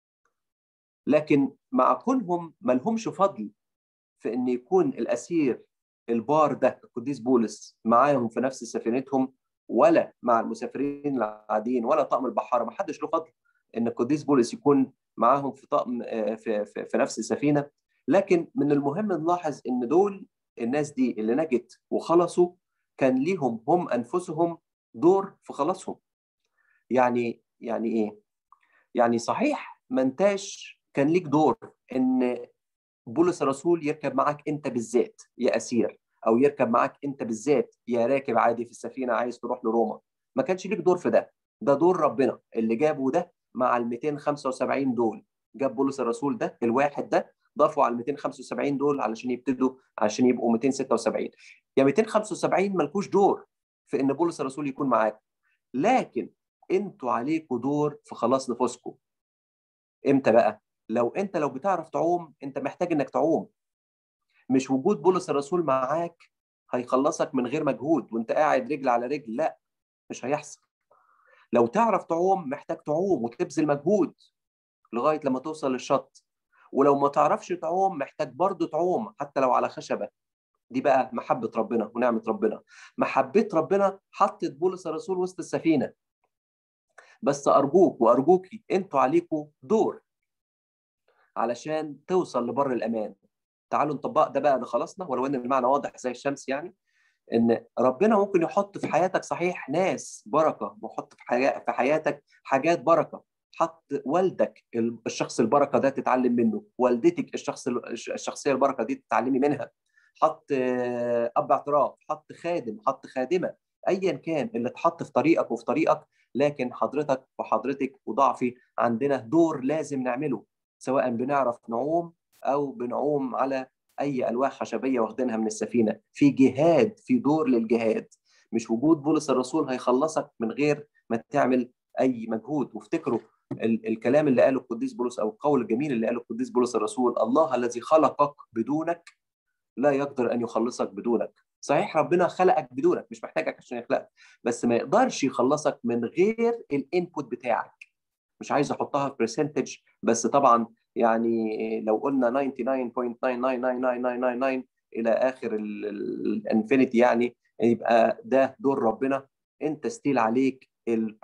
لكن مع كونهم ما لهمش فضل في ان يكون الاسير البار ده القديس بولس معاهم في نفس سفينتهم ولا مع المسافرين العاديين ولا طقم البحاره ما حدش له فضل ان القديس بولس يكون معاهم في طقم آه، في, في, في نفس السفينه لكن من المهم نلاحظ ان دول الناس دي اللي نجت وخلصوا كان ليهم هم انفسهم دور في خلاصهم يعني يعني ايه يعني صحيح ما انتاش كان ليك دور ان بولس الرسول يركب معاك انت بالذات يا اسير او يركب معاك انت بالذات يا راكب عادي في السفينه عايز تروح لروما ما كانش ليك دور في ده ده دور ربنا اللي جابه ده مع ال 275 دول جاب بولس الرسول ده الواحد ده ضافوا على ال 275 دول علشان يبتدوا عشان يبقوا 276 يا 275 مالكوش دور في ان بولس الرسول يكون معاك لكن انتوا عليكم دور في خلاص نفوسكم امتى بقى لو انت لو بتعرف تعوم انت محتاج انك تعوم مش وجود بولس الرسول معاك هيخلصك من غير مجهود وانت قاعد رجل على رجل لا مش هيحصل لو تعرف تعوم محتاج تعوم وتبذل مجهود لغايه لما توصل للشط ولو ما تعرفش تعوم محتاج برضه تعوم حتى لو على خشبه دي بقى محبه ربنا ونعمه ربنا محبه ربنا حطت بولس الرسول وسط السفينه بس ارجوك وارجوكي انتوا عليكم دور علشان توصل لبر الامان تعالوا نطبق ده بقى خلصنا ولو ان المعنى واضح زي الشمس يعني ان ربنا ممكن يحط في حياتك صحيح ناس بركه ويحط في في حياتك حاجات بركه حط والدك الشخص البركه ده تتعلم منه والدتك الشخص الشخصيه البركه دي تتعلمي منها حط اب اعتراف حط خادم حط خادمه ايا كان اللي اتحط في طريقك وفي طريقك لكن حضرتك وحضرتك وضعفي عندنا دور لازم نعمله سواء بنعرف نعوم او بنعوم على اي الواح خشبيه واخدينها من السفينه في جهاد في دور للجهاد مش وجود بولس الرسول هيخلصك من غير ما تعمل اي مجهود وافتكروا الكلام اللي قاله القديس بولس او القول الجميل اللي قاله القديس بولس الرسول الله الذي خلقك بدونك لا يقدر ان يخلصك بدونك صحيح ربنا خلقك بدونك مش محتاجك عشان يخلقك بس ما يقدرش يخلصك من غير الانبوت بتاعك مش عايز احطها في برسنتج بس طبعا يعني لو قلنا 99.9999999 الى اخر الانفينيتي يعني يبقى ده دور ربنا انت ستيل عليك ال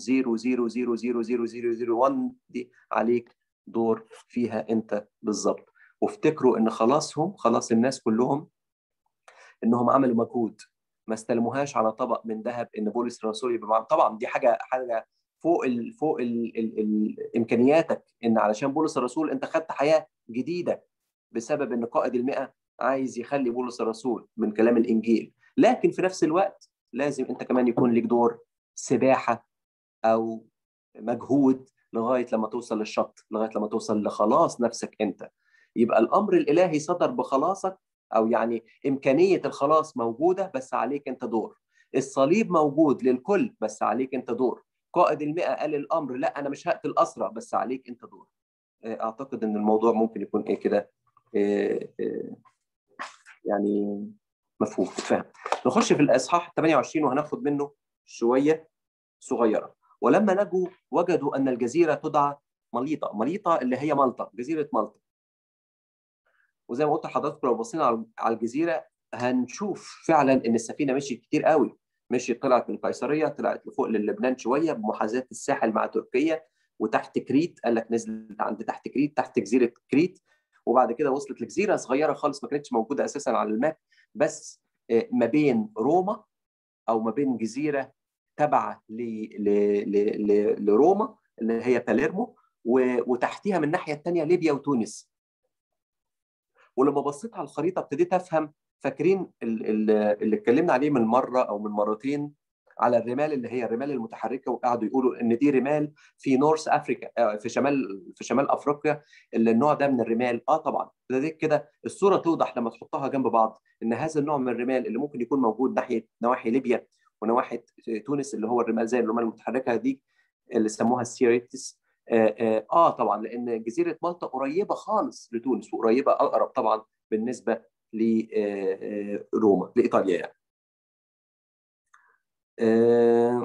0.0000001 دي عليك دور فيها انت بالظبط وافتكروا ان خلاصهم خلاص الناس كلهم انهم عملوا مجهود ما استلموهاش على طبق من ذهب ان بولس الرسول يبقى معاهم طبعا دي حاجه حاجه فوق ال فوق ال ال ال امكانياتك ان علشان بولس الرسول انت خدت حياه جديده بسبب ان قائد المئه عايز يخلي بولس الرسول من كلام الانجيل لكن في نفس الوقت لازم انت كمان يكون لك دور سباحه او مجهود لغايه لما توصل للشط لغايه لما توصل لخلاص نفسك انت يبقى الامر الالهي صدر بخلاصك او يعني امكانيه الخلاص موجوده بس عليك انت دور الصليب موجود للكل بس عليك انت دور قائد المئة قال الامر لا انا مش هقتل اسرى بس عليك انت دور اعتقد ان الموضوع ممكن يكون ايه كده إيه إيه يعني مفهوم اتفهم نخش في الاصحاح 28 وهناخد منه شويه صغيره ولما نجوا وجدوا ان الجزيره تدعى مليطه مليطه اللي هي مالطا جزيره مالطا وزي ما قلت لحضراتكم لو بصينا على الجزيره هنشوف فعلا ان السفينه مشيت كتير قوي مشيت طلعت من قيصريه طلعت لفوق للبنان شويه بمحاذاه الساحل مع تركيا وتحت كريت قال لك نزلت عند تحت كريت تحت جزيره كريت وبعد كده وصلت لجزيره صغيره خالص ما كانتش موجوده اساسا على الماب بس ما بين روما او ما بين جزيره تابعه لروما اللي هي باليرمو وتحتيها من الناحيه الثانيه ليبيا وتونس ولما بصيت على الخريطه ابتديت افهم فاكرين اللي اتكلمنا عليه من مره او من مرتين على الرمال اللي هي الرمال المتحركه وقعدوا يقولوا ان دي رمال في نورث افريكا في شمال في شمال افريقيا اللي النوع ده من الرمال اه طبعا ابتديت كده الصوره توضح لما تحطها جنب بعض ان هذا النوع من الرمال اللي ممكن يكون موجود ناحيه نواحي ليبيا ونواحي تونس اللي هو الرمال زي الرمال المتحركه دي اللي سموها السيريتس آه, آه, اه طبعا لان جزيره مالطا قريبه خالص لتونس وقريبه اقرب طبعا بالنسبه لروما لايطاليا يعني. آه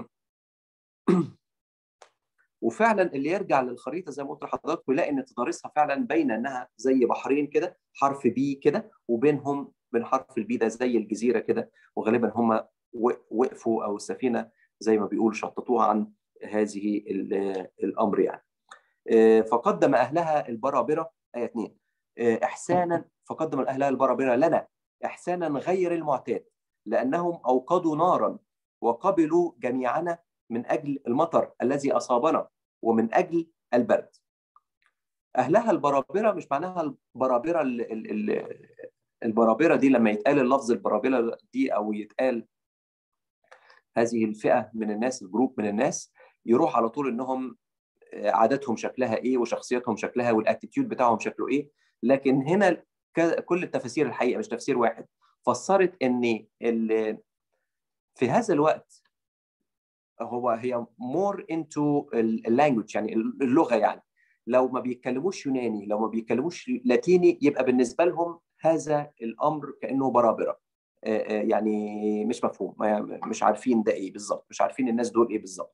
وفعلا اللي يرجع للخريطه زي ما قلت لحضراتكم يلاقي ان تضاريسها فعلا باينه انها زي بحرين كده حرف بي كده وبينهم بين حرف البي ده زي الجزيره كده وغالبا هم وقفوا او السفينه زي ما بيقول شططوها عن هذه الامر يعني. فقدم اهلها البرابره ايه 2 احسانا فقدم اهلها البرابره لنا احسانا غير المعتاد لانهم اوقدوا نارا وقبلوا جميعنا من اجل المطر الذي اصابنا ومن اجل البرد. اهلها البرابره مش معناها البرابره البرابره دي لما يتقال اللفظ البرابره دي او يتقال هذه الفئه من الناس الجروب من الناس يروح على طول انهم عاداتهم شكلها ايه وشخصيتهم شكلها والاتيتيود بتاعهم شكله ايه لكن هنا كل التفاسير الحقيقه مش تفسير واحد فسرت ان في هذا الوقت هو هي مور انتو اللانجوج يعني اللغه يعني لو ما بيتكلموش يوناني لو ما بيتكلموش لاتيني يبقى بالنسبه لهم هذا الامر كانه برابره يعني مش مفهوم مش عارفين ده ايه بالظبط مش عارفين الناس دول ايه بالظبط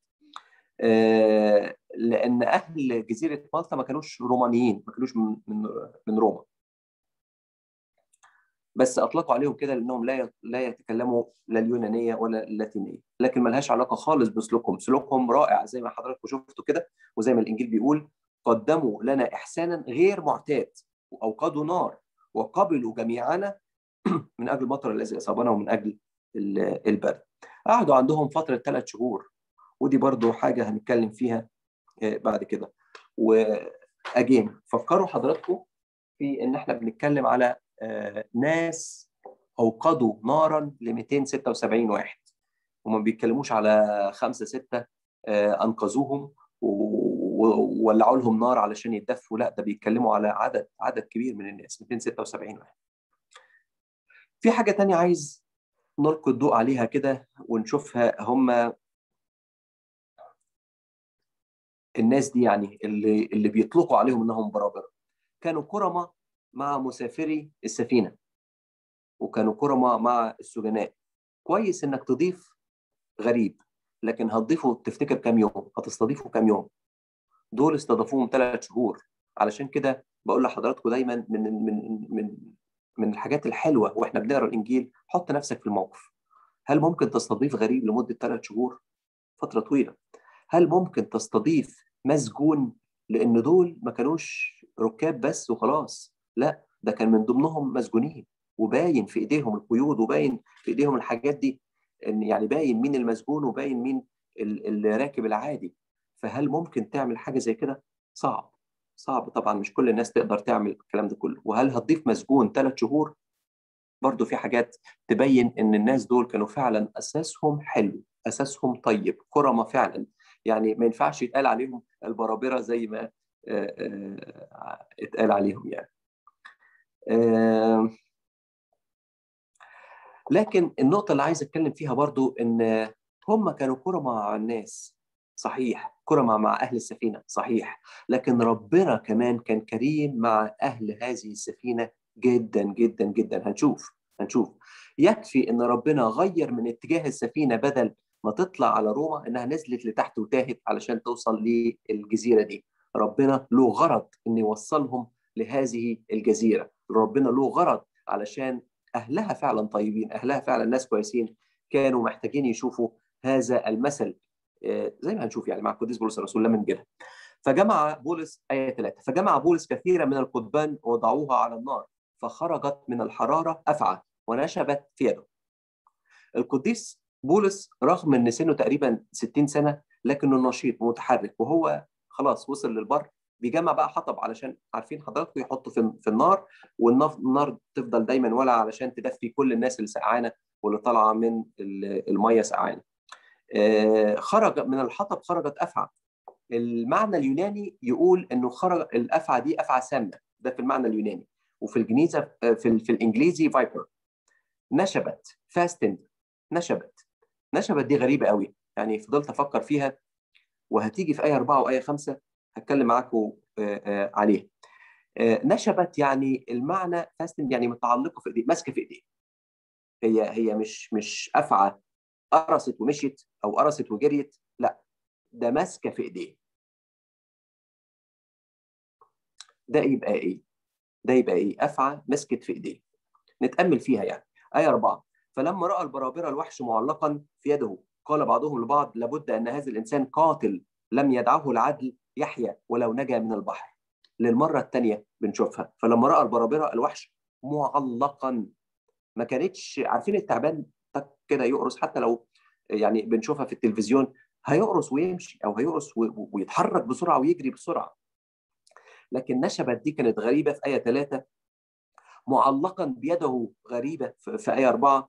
لان اهل جزيره مالطا ما كانوش رومانيين ما كانوش من من روما بس اطلقوا عليهم كده لانهم لا لا يتكلموا لا اليونانيه ولا اللاتينيه لكن ما لهاش علاقه خالص بسلوكهم سلوكهم رائع زي ما حضراتكم شفتوا كده وزي ما الانجيل بيقول قدموا لنا احسانا غير معتاد واوقدوا نار وقبلوا جميعنا من اجل المطر الذي اصابنا ومن اجل البرد قعدوا عندهم فتره ثلاث شهور ودي برضو حاجه هنتكلم فيها بعد كده واجين فكروا حضراتكم في ان احنا بنتكلم على ناس اوقدوا نارا ل 276 واحد وما بيتكلموش على خمسه سته انقذوهم وولعوا لهم نار علشان يتدفوا لا ده بيتكلموا على عدد عدد كبير من الناس 276 واحد في حاجه تانية عايز نلقي الضوء عليها كده ونشوفها هم الناس دي يعني اللي اللي بيطلقوا عليهم انهم برابره كانوا كرمه مع مسافري السفينه وكانوا كرمه مع السجناء كويس انك تضيف غريب لكن هتضيفه تفتكر كام يوم هتستضيفه كام يوم دول استضافوهم ثلاث شهور علشان كده بقول لحضراتكم دايما من من من من الحاجات الحلوه واحنا بنقرا الانجيل حط نفسك في الموقف هل ممكن تستضيف غريب لمده ثلاث شهور فتره طويله هل ممكن تستضيف مسجون لان دول ما كانوش ركاب بس وخلاص لا ده كان من ضمنهم مسجونين وباين في ايديهم القيود وباين في ايديهم الحاجات دي ان يعني باين مين المسجون وباين مين الراكب العادي فهل ممكن تعمل حاجه زي كده؟ صعب صعب طبعا مش كل الناس تقدر تعمل الكلام ده كله وهل هتضيف مسجون ثلاث شهور برضو في حاجات تبين ان الناس دول كانوا فعلا اساسهم حلو اساسهم طيب كرمه فعلا يعني ما ينفعش يتقال عليهم البرابره زي ما اتقال عليهم يعني لكن النقطة اللي عايز أتكلم فيها برضو إن هم كانوا كرمة مع الناس صحيح كرمة مع أهل السفينة صحيح لكن ربنا كمان كان كريم مع أهل هذه السفينة جدا جدا جدا هنشوف هنشوف يكفي ان ربنا غير من اتجاه السفينه بدل ما تطلع على روما انها نزلت لتحت وتاهت علشان توصل للجزيره دي ربنا له غرض ان يوصلهم لهذه الجزيره ربنا له غرض علشان اهلها فعلا طيبين اهلها فعلا ناس كويسين كانوا محتاجين يشوفوا هذا المثل زي ما هنشوف يعني مع القديس بولس الرسول لما نجيلها فجمع بولس آية 3 فجمع بولس كثيرا من القضبان وضعوها على النار فخرجت من الحرارة أفعى ونشبت في يده القديس بولس رغم ان سنه تقريبا 60 سنه لكنه نشيط ومتحرك وهو خلاص وصل للبر بيجمع بقى حطب علشان عارفين حضراتكم يحطوا في في النار والنار تفضل دايما ولع علشان تدفي كل الناس اللي سقعانه واللي طالعه من الميه سقعانه. خرج من الحطب خرجت افعى. المعنى اليوناني يقول انه خرج الافعى دي افعى سامه ده في المعنى اليوناني وفي الجنيزه في, في الانجليزي فايبر. نشبت فاستند نشبت نشبت دي غريبه قوي يعني فضلت افكر فيها وهتيجي في ايه 4 وايه 5 هتكلم معاكم عليها نشبت يعني المعنى فاستند يعني متعلقه في ايديه ماسكه في ايديه هي هي مش مش افعى قرصت ومشيت او قرصت وجريت لا ده ماسكه في ايديه ده يبقى ايه ده يبقى ايه افعى مسكت في ايديه نتامل فيها يعني آية 4 فلما رأى البرابرة الوحش معلقا في يده قال بعضهم لبعض لابد أن هذا الإنسان قاتل لم يدعه العدل يحيى ولو نجا من البحر للمرة الثانية بنشوفها فلما رأى البرابرة الوحش معلقا ما كانتش عارفين التعبان كده يقرص حتى لو يعني بنشوفها في التلفزيون هيقرص ويمشي او هيقرص ويتحرك بسرعه ويجري بسرعه لكن نشبت دي كانت غريبه في ايه 3 معلقا بيده غريبه في ايه 4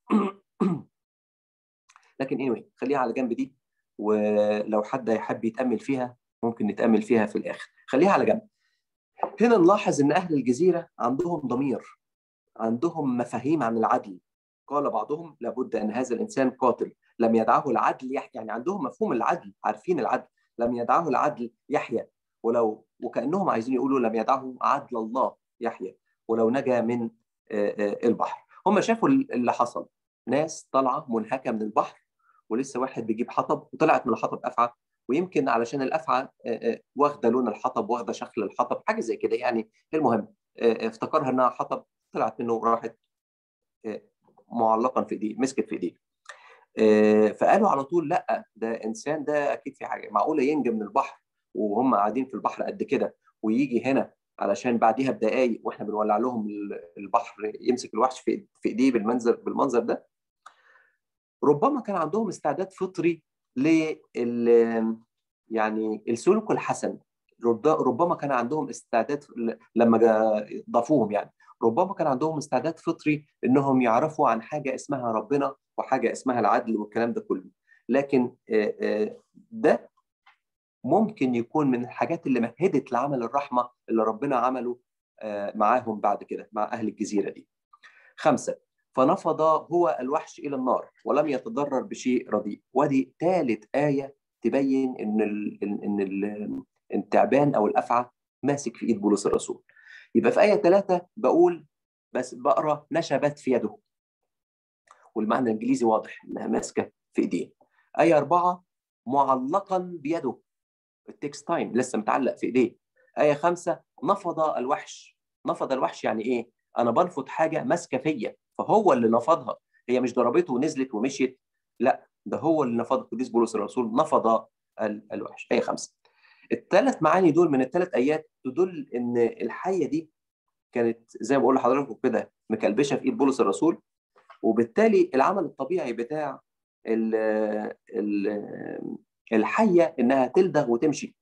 لكن anyway خليها على جنب دي ولو حد يحب يتامل فيها ممكن نتامل فيها في الاخر خليها على جنب هنا نلاحظ ان اهل الجزيره عندهم ضمير عندهم مفاهيم عن العدل قال بعضهم لابد ان هذا الانسان قاتل لم يدعه العدل يحيى يعني عندهم مفهوم العدل عارفين العدل لم يدعه العدل يحيى ولو وكانهم عايزين يقولوا لم يدعه عدل الله يحيى ولو نجا من البحر هم شافوا اللي حصل ناس طالعه منهكه من البحر ولسه واحد بيجيب حطب وطلعت من الحطب افعى ويمكن علشان الافعى واخده لون الحطب واخده شكل الحطب حاجه زي كده يعني المهم افتكرها انها حطب طلعت منه وراحت معلقا في ايديه مسكت في ايديه فقالوا على طول لا ده انسان ده اكيد في حاجه معقوله ينجي من البحر وهم قاعدين في البحر قد كده ويجي هنا علشان بعديها بدقايق واحنا بنولع لهم البحر يمسك الوحش في في ايديه بالمنظر بالمنظر ده ربما كان عندهم استعداد فطري لل يعني السلوك الحسن ربما كان عندهم استعداد لما ضافوهم يعني ربما كان عندهم استعداد فطري انهم يعرفوا عن حاجه اسمها ربنا وحاجه اسمها العدل والكلام ده كله لكن ده ممكن يكون من الحاجات اللي مهدت لعمل الرحمه اللي ربنا عمله معاهم بعد كده مع اهل الجزيره دي. خمسه فنفض هو الوحش الى النار ولم يتضرر بشيء رديء ودي ثالث ايه تبين ان ال ان ال التعبان او الافعى ماسك في ايد بولس الرسول. يبقى في ايه ثلاثه بقول بس بقرا نشبت في يده. والمعنى الانجليزي واضح انها ماسكه في ايديه. ايه اربعه معلقا بيده التكس تايم لسه متعلق في ايديه ايه خمسة نفض الوحش نفض الوحش يعني ايه انا بنفض حاجه ماسكه فيا فهو اللي نفضها هي مش ضربته ونزلت ومشيت لا ده هو اللي نفض القديس بولس الرسول نفض الوحش ايه خمسة الثلاث معاني دول من الثلاث ايات تدل ان الحيه دي كانت زي ما بقول لحضراتكم كده مكلبشه في ايد بولس الرسول وبالتالي العمل الطبيعي بتاع الحيه انها تلدغ وتمشي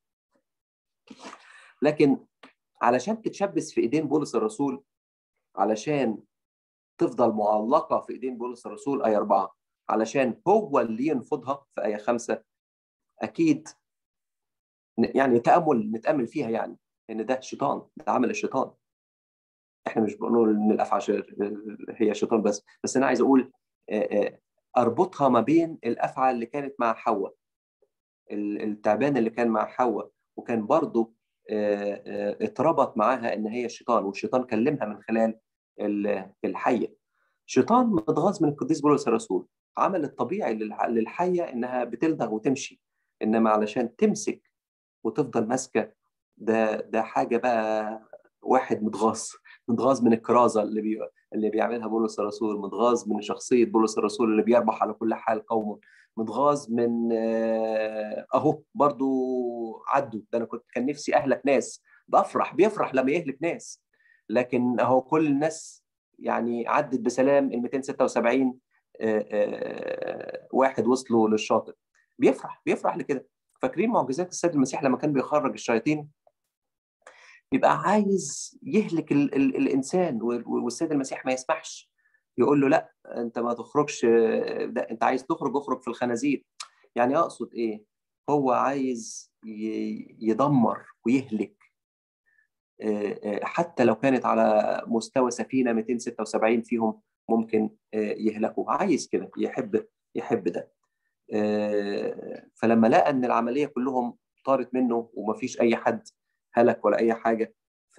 لكن علشان تتشبث في ايدين بولس الرسول علشان تفضل معلقه في ايدين بولس الرسول ايه اربعه علشان هو اللي ينفضها في ايه خمسه اكيد يعني تامل نتامل فيها يعني ان ده شيطان ده عمل الشيطان احنا مش بنقول ان الافعى هي شيطان بس بس انا عايز اقول اربطها ما بين الافعى اللي كانت مع حواء التعبان اللي كان مع حواء وكان برضه اتربط معاها ان هي الشيطان والشيطان كلمها من خلال الحيه شيطان متغاظ من القديس بولس الرسول عمل الطبيعي للحيه انها بتلدغ وتمشي انما علشان تمسك وتفضل ماسكه ده ده حاجه بقى واحد متغاظ متغاظ من الكرازه اللي بي... اللي بيعملها بولس الرسول متغاظ من شخصيه بولس الرسول اللي بيربح على كل حال قومه متغاظ من اهو برضو عدوا ده انا كنت كان نفسي اهلك ناس بفرح بيفرح لما يهلك ناس لكن اهو كل الناس يعني عدت بسلام ال 276 واحد وصلوا للشاطئ بيفرح بيفرح لكده فاكرين معجزات السيد المسيح لما كان بيخرج الشياطين يبقى عايز يهلك ال ال الانسان والسيد المسيح ما يسمحش يقول له لا انت ما تخرجش ده انت عايز تخرج اخرج في الخنازير يعني اقصد ايه هو عايز يدمر ويهلك حتى لو كانت على مستوى سفينه 276 فيهم ممكن يهلكوا عايز كده يحب يحب ده فلما لقى ان العمليه كلهم طارت منه ومفيش اي حد هلك ولا اي حاجه ف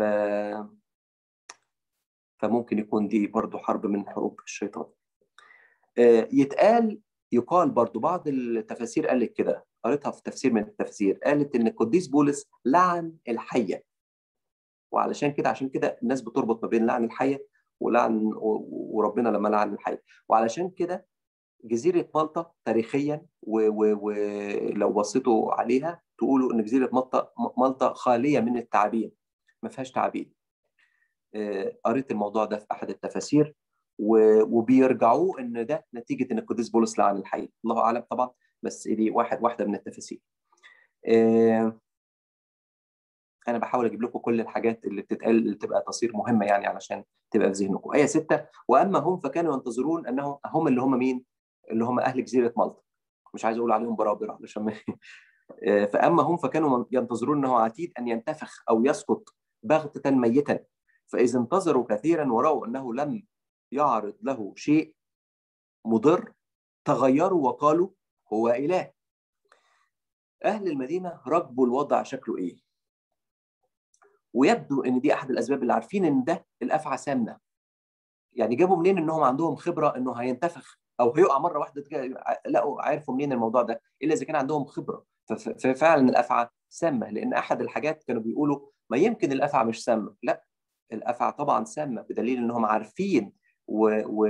فممكن يكون دي برضو حرب من حروب الشيطان يتقال يقال برضو بعض التفاسير قالت كده قريتها في تفسير من التفسير قالت ان القديس بولس لعن الحيه وعلشان كده عشان كده الناس بتربط ما بين لعن الحيه ولعن وربنا لما لعن الحيه وعلشان كده جزيره مالطا تاريخيا ولو بصيتوا عليها تقولوا ان جزيره مالطا مالطا خاليه من التعابين ما فيهاش تعابين قريت الموضوع ده في احد التفاسير وبيرجعوه ان ده نتيجه ان القديس بولس لعن الحي الله اعلم طبعا بس دي واحد واحده من التفاسير انا بحاول اجيب لكم كل الحاجات اللي بتتقال اللي تبقى تصير مهمه يعني علشان تبقى في ذهنكم ايه ستة واما هم فكانوا ينتظرون انهم هم اللي هم مين اللي هم اهل جزيره مالطا مش عايز اقول عليهم برابر علشان ما فاما هم فكانوا ينتظرون انه عتيد ان ينتفخ او يسقط بغته ميتا فاذا انتظروا كثيرا وراوا انه لم يعرض له شيء مضر تغيروا وقالوا هو اله اهل المدينه ركبوا الوضع شكله ايه ويبدو ان دي احد الاسباب اللي عارفين ان ده الافعى سامنه يعني جابوا منين انهم عندهم خبره انه هينتفخ او هيقع مره واحده لقوا عرفوا منين الموضوع ده الا اذا كان عندهم خبره ففعلا الافعى سامه لان احد الحاجات كانوا بيقولوا ما يمكن الافعى مش سامه لا الافعى طبعا سامه بدليل انهم عارفين و, و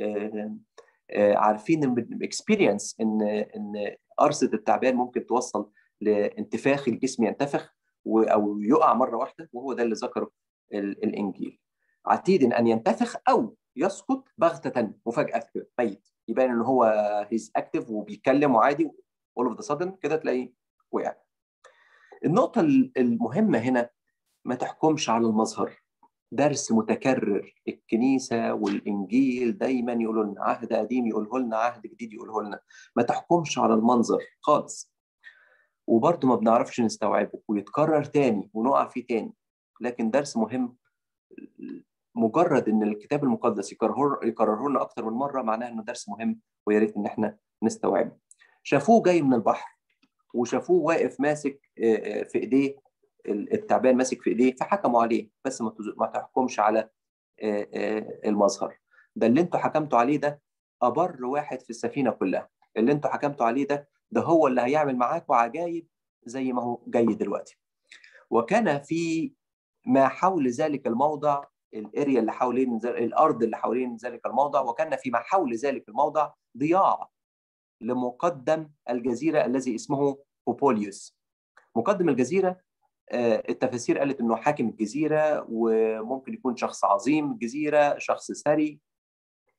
عارفين باكسبيرينس ان ان قرصه التعبان ممكن توصل لانتفاخ الجسم ينتفخ او يقع مره واحده وهو ده اللي ذكره الانجيل عتيد ان ينتفخ او يسقط بغته مفاجاه كده ميت يبان ان هو هيز اكتف وبيتكلم وعادي اول اوف ذا سادن كده تلاقيه وقع النقطه المهمه هنا ما تحكمش على المظهر درس متكرر الكنيسه والانجيل دايما يقولوا لنا عهد قديم يقوله لنا عهد جديد يقوله لنا ما تحكمش على المنظر خالص وبرضه ما بنعرفش نستوعبه ويتكرر تاني ونقع فيه تاني لكن درس مهم مجرد ان الكتاب المقدس يكرره يكرره لنا اكتر من مره معناه انه درس مهم ويا ريت ان احنا نستوعبه شافوه جاي من البحر وشافوه واقف ماسك في ايديه التعبان ماسك في ايديه فحكموا عليه بس ما تحكمش على المظهر ده اللي انتوا حكمتوا عليه ده ابر واحد في السفينه كلها اللي انتوا حكمتوا عليه ده ده هو اللي هيعمل معاكم عجايب زي ما هو جاي دلوقتي وكان في ما حول ذلك الموضع الاريا اللي حوالين الارض اللي حوالين ذلك الموضع وكان فيما حول ذلك الموضع ضياع لمقدم الجزيره الذي اسمه بوبوليوس مقدم الجزيره التفاسير قالت انه حاكم الجزيره وممكن يكون شخص عظيم الجزيره شخص ثري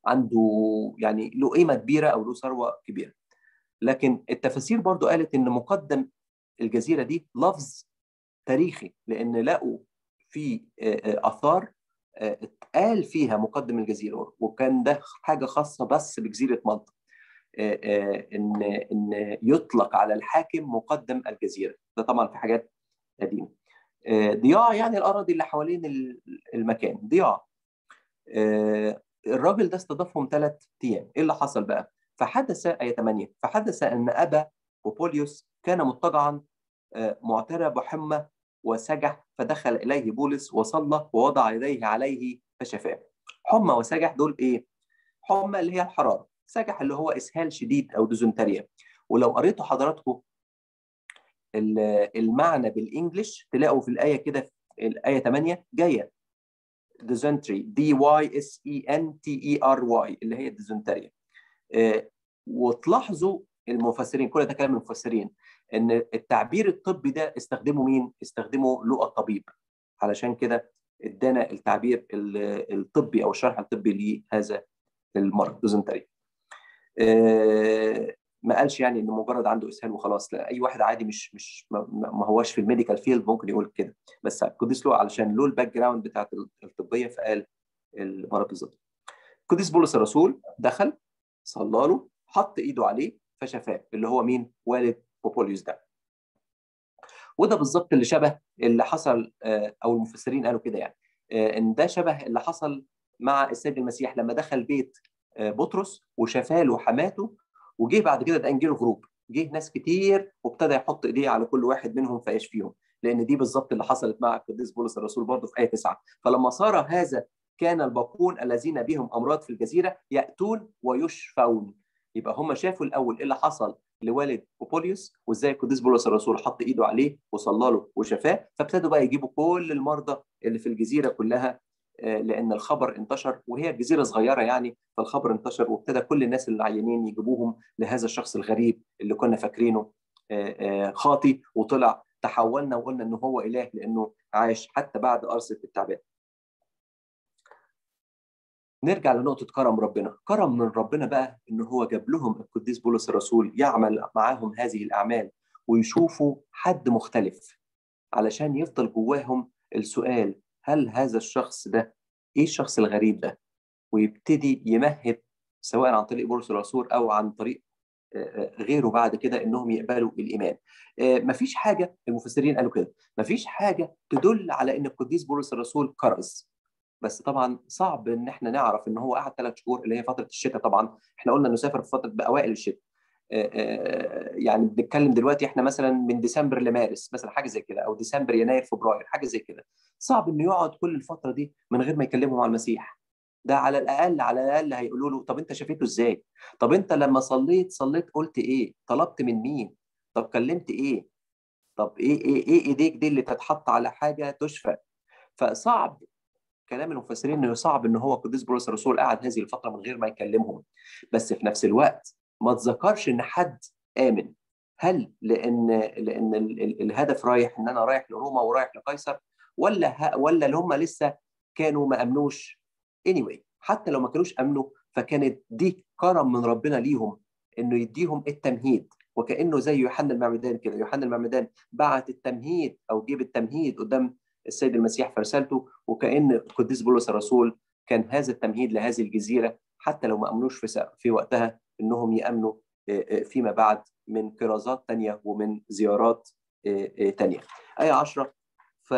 عنده يعني له قيمه كبيره او له ثروه كبيره لكن التفاسير برضو قالت ان مقدم الجزيره دي لفظ تاريخي لان لقوا في اثار اتقال فيها مقدم الجزيره وكان ده حاجه خاصه بس بجزيره مالطا ان ان يطلق على الحاكم مقدم الجزيره ده طبعا في حاجات قديمه ضياع يعني الاراضي اللي حوالين المكان ضياع الراجل ده استضافهم ثلاث ايام ايه اللي حصل بقى فحدث ايه 8 فحدث ان ابا بوبوليوس كان مضطجعا معترى بحمى وسجح فدخل اليه بولس وصلى ووضع يديه عليه فشفاه حمى وسجح دول ايه حمى اللي هي الحراره سجح اللي هو اسهال شديد او ديزنتريا ولو قريتوا حضراتكم المعنى بالانجلش تلاقوا في الايه كده في الايه 8 جايه ديزنتري دي واي اس اي ان تي اي ار واي اللي هي ديزنتريا وتلاحظوا المفسرين كل ده كلام المفسرين ان التعبير الطبي ده استخدمه مين؟ استخدمه لقى الطبيب علشان كده ادانا التعبير الطبي او الشرح الطبي لهذا المرض ديزنتري. ما قالش يعني انه مجرد عنده اسهال وخلاص لا اي واحد عادي مش مش ما هواش في الميديكال فيلد ممكن يقول كده بس القديس له علشان له الباك جراوند بتاعت الطبيه فقال المرض بالظبط. القديس بولس الرسول دخل صلى له حط ايده عليه فشفاه اللي هو مين؟ والد بوبوليوس ده. وده بالظبط اللي شبه اللي حصل او المفسرين قالوا كده يعني ان ده شبه اللي حصل مع السيد المسيح لما دخل بيت بطرس وشفاه له حماته وجه بعد كده ده انجيل غروب جه ناس كتير وابتدى يحط ايديه على كل واحد منهم فيشفيهم لان دي بالظبط اللي حصلت مع القديس بولس الرسول برضه في ايه 9 فلما صار هذا كان الباقون الذين بهم امراض في الجزيره ياتون ويشفون يبقى هم شافوا الاول ايه اللي حصل لوالد بوبوليوس وازاي القديس بولس الرسول حط ايده عليه وصلى له وشفاه فابتدوا بقى يجيبوا كل المرضى اللي في الجزيره كلها لان الخبر انتشر وهي جزيره صغيره يعني فالخبر انتشر وابتدى كل الناس اللي عيانين يجيبوهم لهذا الشخص الغريب اللي كنا فاكرينه خاطي وطلع تحولنا وقلنا انه هو اله لانه عاش حتى بعد قرصه التعبان. نرجع لنقطة كرم ربنا، كرم من ربنا بقى إن هو جاب لهم القديس بولس الرسول يعمل معاهم هذه الأعمال ويشوفوا حد مختلف علشان يفضل جواهم السؤال هل هذا الشخص ده إيه الشخص الغريب ده؟ ويبتدي يمهد سواء عن طريق بولس الرسول أو عن طريق غيره بعد كده انهم يقبلوا الايمان. مفيش حاجه المفسرين قالوا كده، مفيش حاجه تدل على ان القديس بولس الرسول كرز، بس طبعا صعب ان احنا نعرف ان هو قعد ثلاث شهور اللي هي فتره الشتاء طبعا احنا قلنا انه سافر في فتره باوائل الشتاء يعني بنتكلم دلوقتي احنا مثلا من ديسمبر لمارس مثلا حاجه زي كده او ديسمبر يناير فبراير حاجه زي كده صعب انه يقعد كل الفتره دي من غير ما يكلمهم على المسيح ده على الاقل على الاقل هيقولوا له طب انت شفيته ازاي طب انت لما صليت صليت قلت ايه طلبت من مين طب كلمت ايه طب ايه ايه ايه ايديك دي اللي تتحط على حاجه تشفى فصعب كلام المفسرين انه صعب ان هو القديس بولس الرسول قعد هذه الفتره من غير ما يكلمهم بس في نفس الوقت ما تذكرش ان حد امن هل لان لان ال ال الهدف رايح ان انا رايح لروما ورايح لقيصر ولا ولا اللي هم لسه كانوا ما امنوش anyway حتى لو ما كانوش امنوا فكانت دي كرم من ربنا ليهم انه يديهم التمهيد وكانه زي يوحنا المعمدان كده يوحنا المعمدان بعت التمهيد او جيب التمهيد قدام السيد المسيح في رسالته وكان القديس بولس الرسول كان هذا التمهيد لهذه الجزيره حتى لو ما امنوش في في وقتها انهم يامنوا فيما بعد من كرازات تانية ومن زيارات تانية آية 10 ف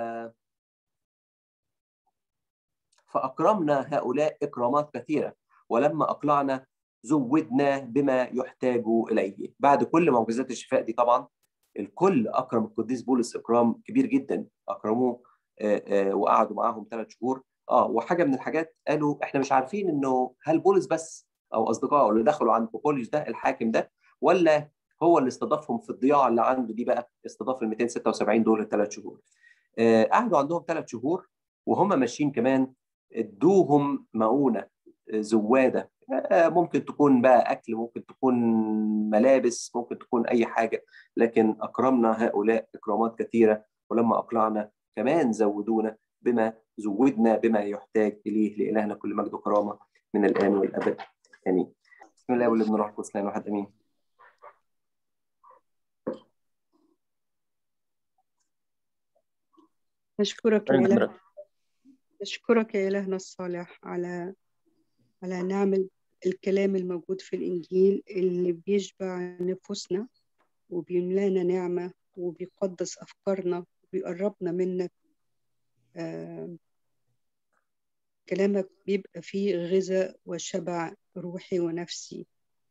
فأكرمنا هؤلاء إكرامات كثيرة ولما أقلعنا زودنا بما يحتاج إليه بعد كل معجزات الشفاء دي طبعا الكل أكرم القديس بولس إكرام كبير جدا أكرموه وقعدوا معاهم ثلاث شهور اه وحاجه من الحاجات قالوا احنا مش عارفين انه هل بولس بس او اصدقائه اللي دخلوا عند بوليس ده الحاكم ده ولا هو اللي استضافهم في الضياعه اللي عنده دي بقى استضاف ال 276 دول الثلاث شهور. آه قعدوا عندهم ثلاث شهور وهم ماشيين كمان ادوهم مؤونه زواده آه ممكن تكون بقى اكل ممكن تكون ملابس ممكن تكون اي حاجه لكن اكرمنا هؤلاء اكرامات كثيره ولما اقلعنا كمان زودونا بما زودنا بما يحتاج اليه لالهنا كل مجد وكرامه من الان والابد امين بسم الله والابن روح القدس الان واحد امين نشكرك يا إله نشكرك يا إلهنا الصالح على على نعم الكلام الموجود في الإنجيل اللي بيشبع نفوسنا وبيملانا نعمة وبيقدس أفكارنا وبيقربنا منك آه كلامك بيبقى فيه غذاء وشبع روحي ونفسي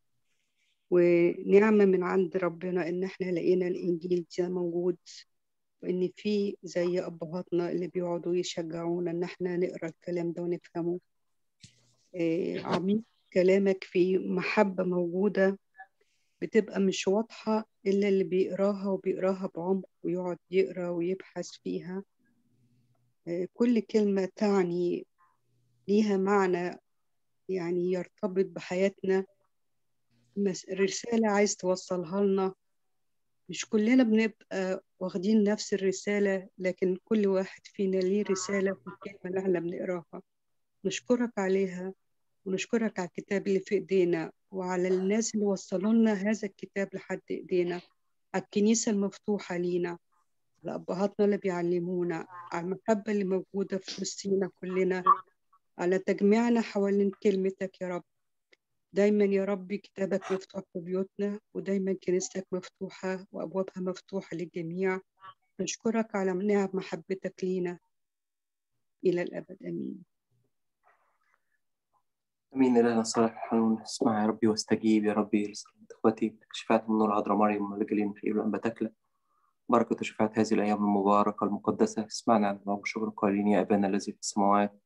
ونعمة من عند ربنا إن إحنا لقينا الإنجيل ده موجود وإن في زي أبهاتنا اللي بيقعدوا يشجعونا إن إحنا نقرأ الكلام ده ونفهمه إيه عميق كلامك في محبة موجودة بتبقى مش واضحة إلا اللي بيقراها وبيقراها بعمق ويقعد يقرا ويبحث فيها إيه كل كلمة تعني ليها معنى يعني يرتبط بحياتنا رسالة عايز توصلها لنا مش كلنا بنبقى واخدين نفس الرسالة لكن كل واحد فينا ليه رسالة في الكلمة اللي احنا بنقراها نشكرك عليها ونشكرك على الكتاب اللي في ايدينا وعلى الناس اللي وصلوا لنا هذا الكتاب لحد ايدينا على الكنيسة المفتوحة لينا على أبهاتنا اللي بيعلمونا على المحبة اللي موجودة في وسطينا كلنا على تجميعنا حوالين كلمتك يا رب دايما يا رب كتابك مفتوح في بيوتنا ودايما كنيستك مفتوحة وأبوابها مفتوحة للجميع نشكرك على نعم محبتك لينا إلى الأبد أمين امين الهنا الصالح الحنون اسمع يا ربي واستجيب يا ربي لصلاة اخوتي شفاعة من نور عذراء مريم ولجلين مخيل وانبا تكلة بركة شفاعة هذه الايام المباركة المقدسة اسمعنا عن الله بشكر قائلين يا ابانا الذي في السماوات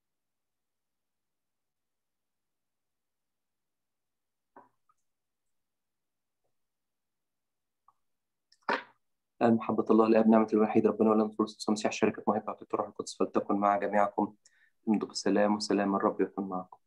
الآن محبة الله الآب نعمة الوحيد ربنا ولنا الثالوث المسيح شركة موهبة الروح القدس فلتكن مع جميعكم امضوا بالسلام وسلام الرب يكن معكم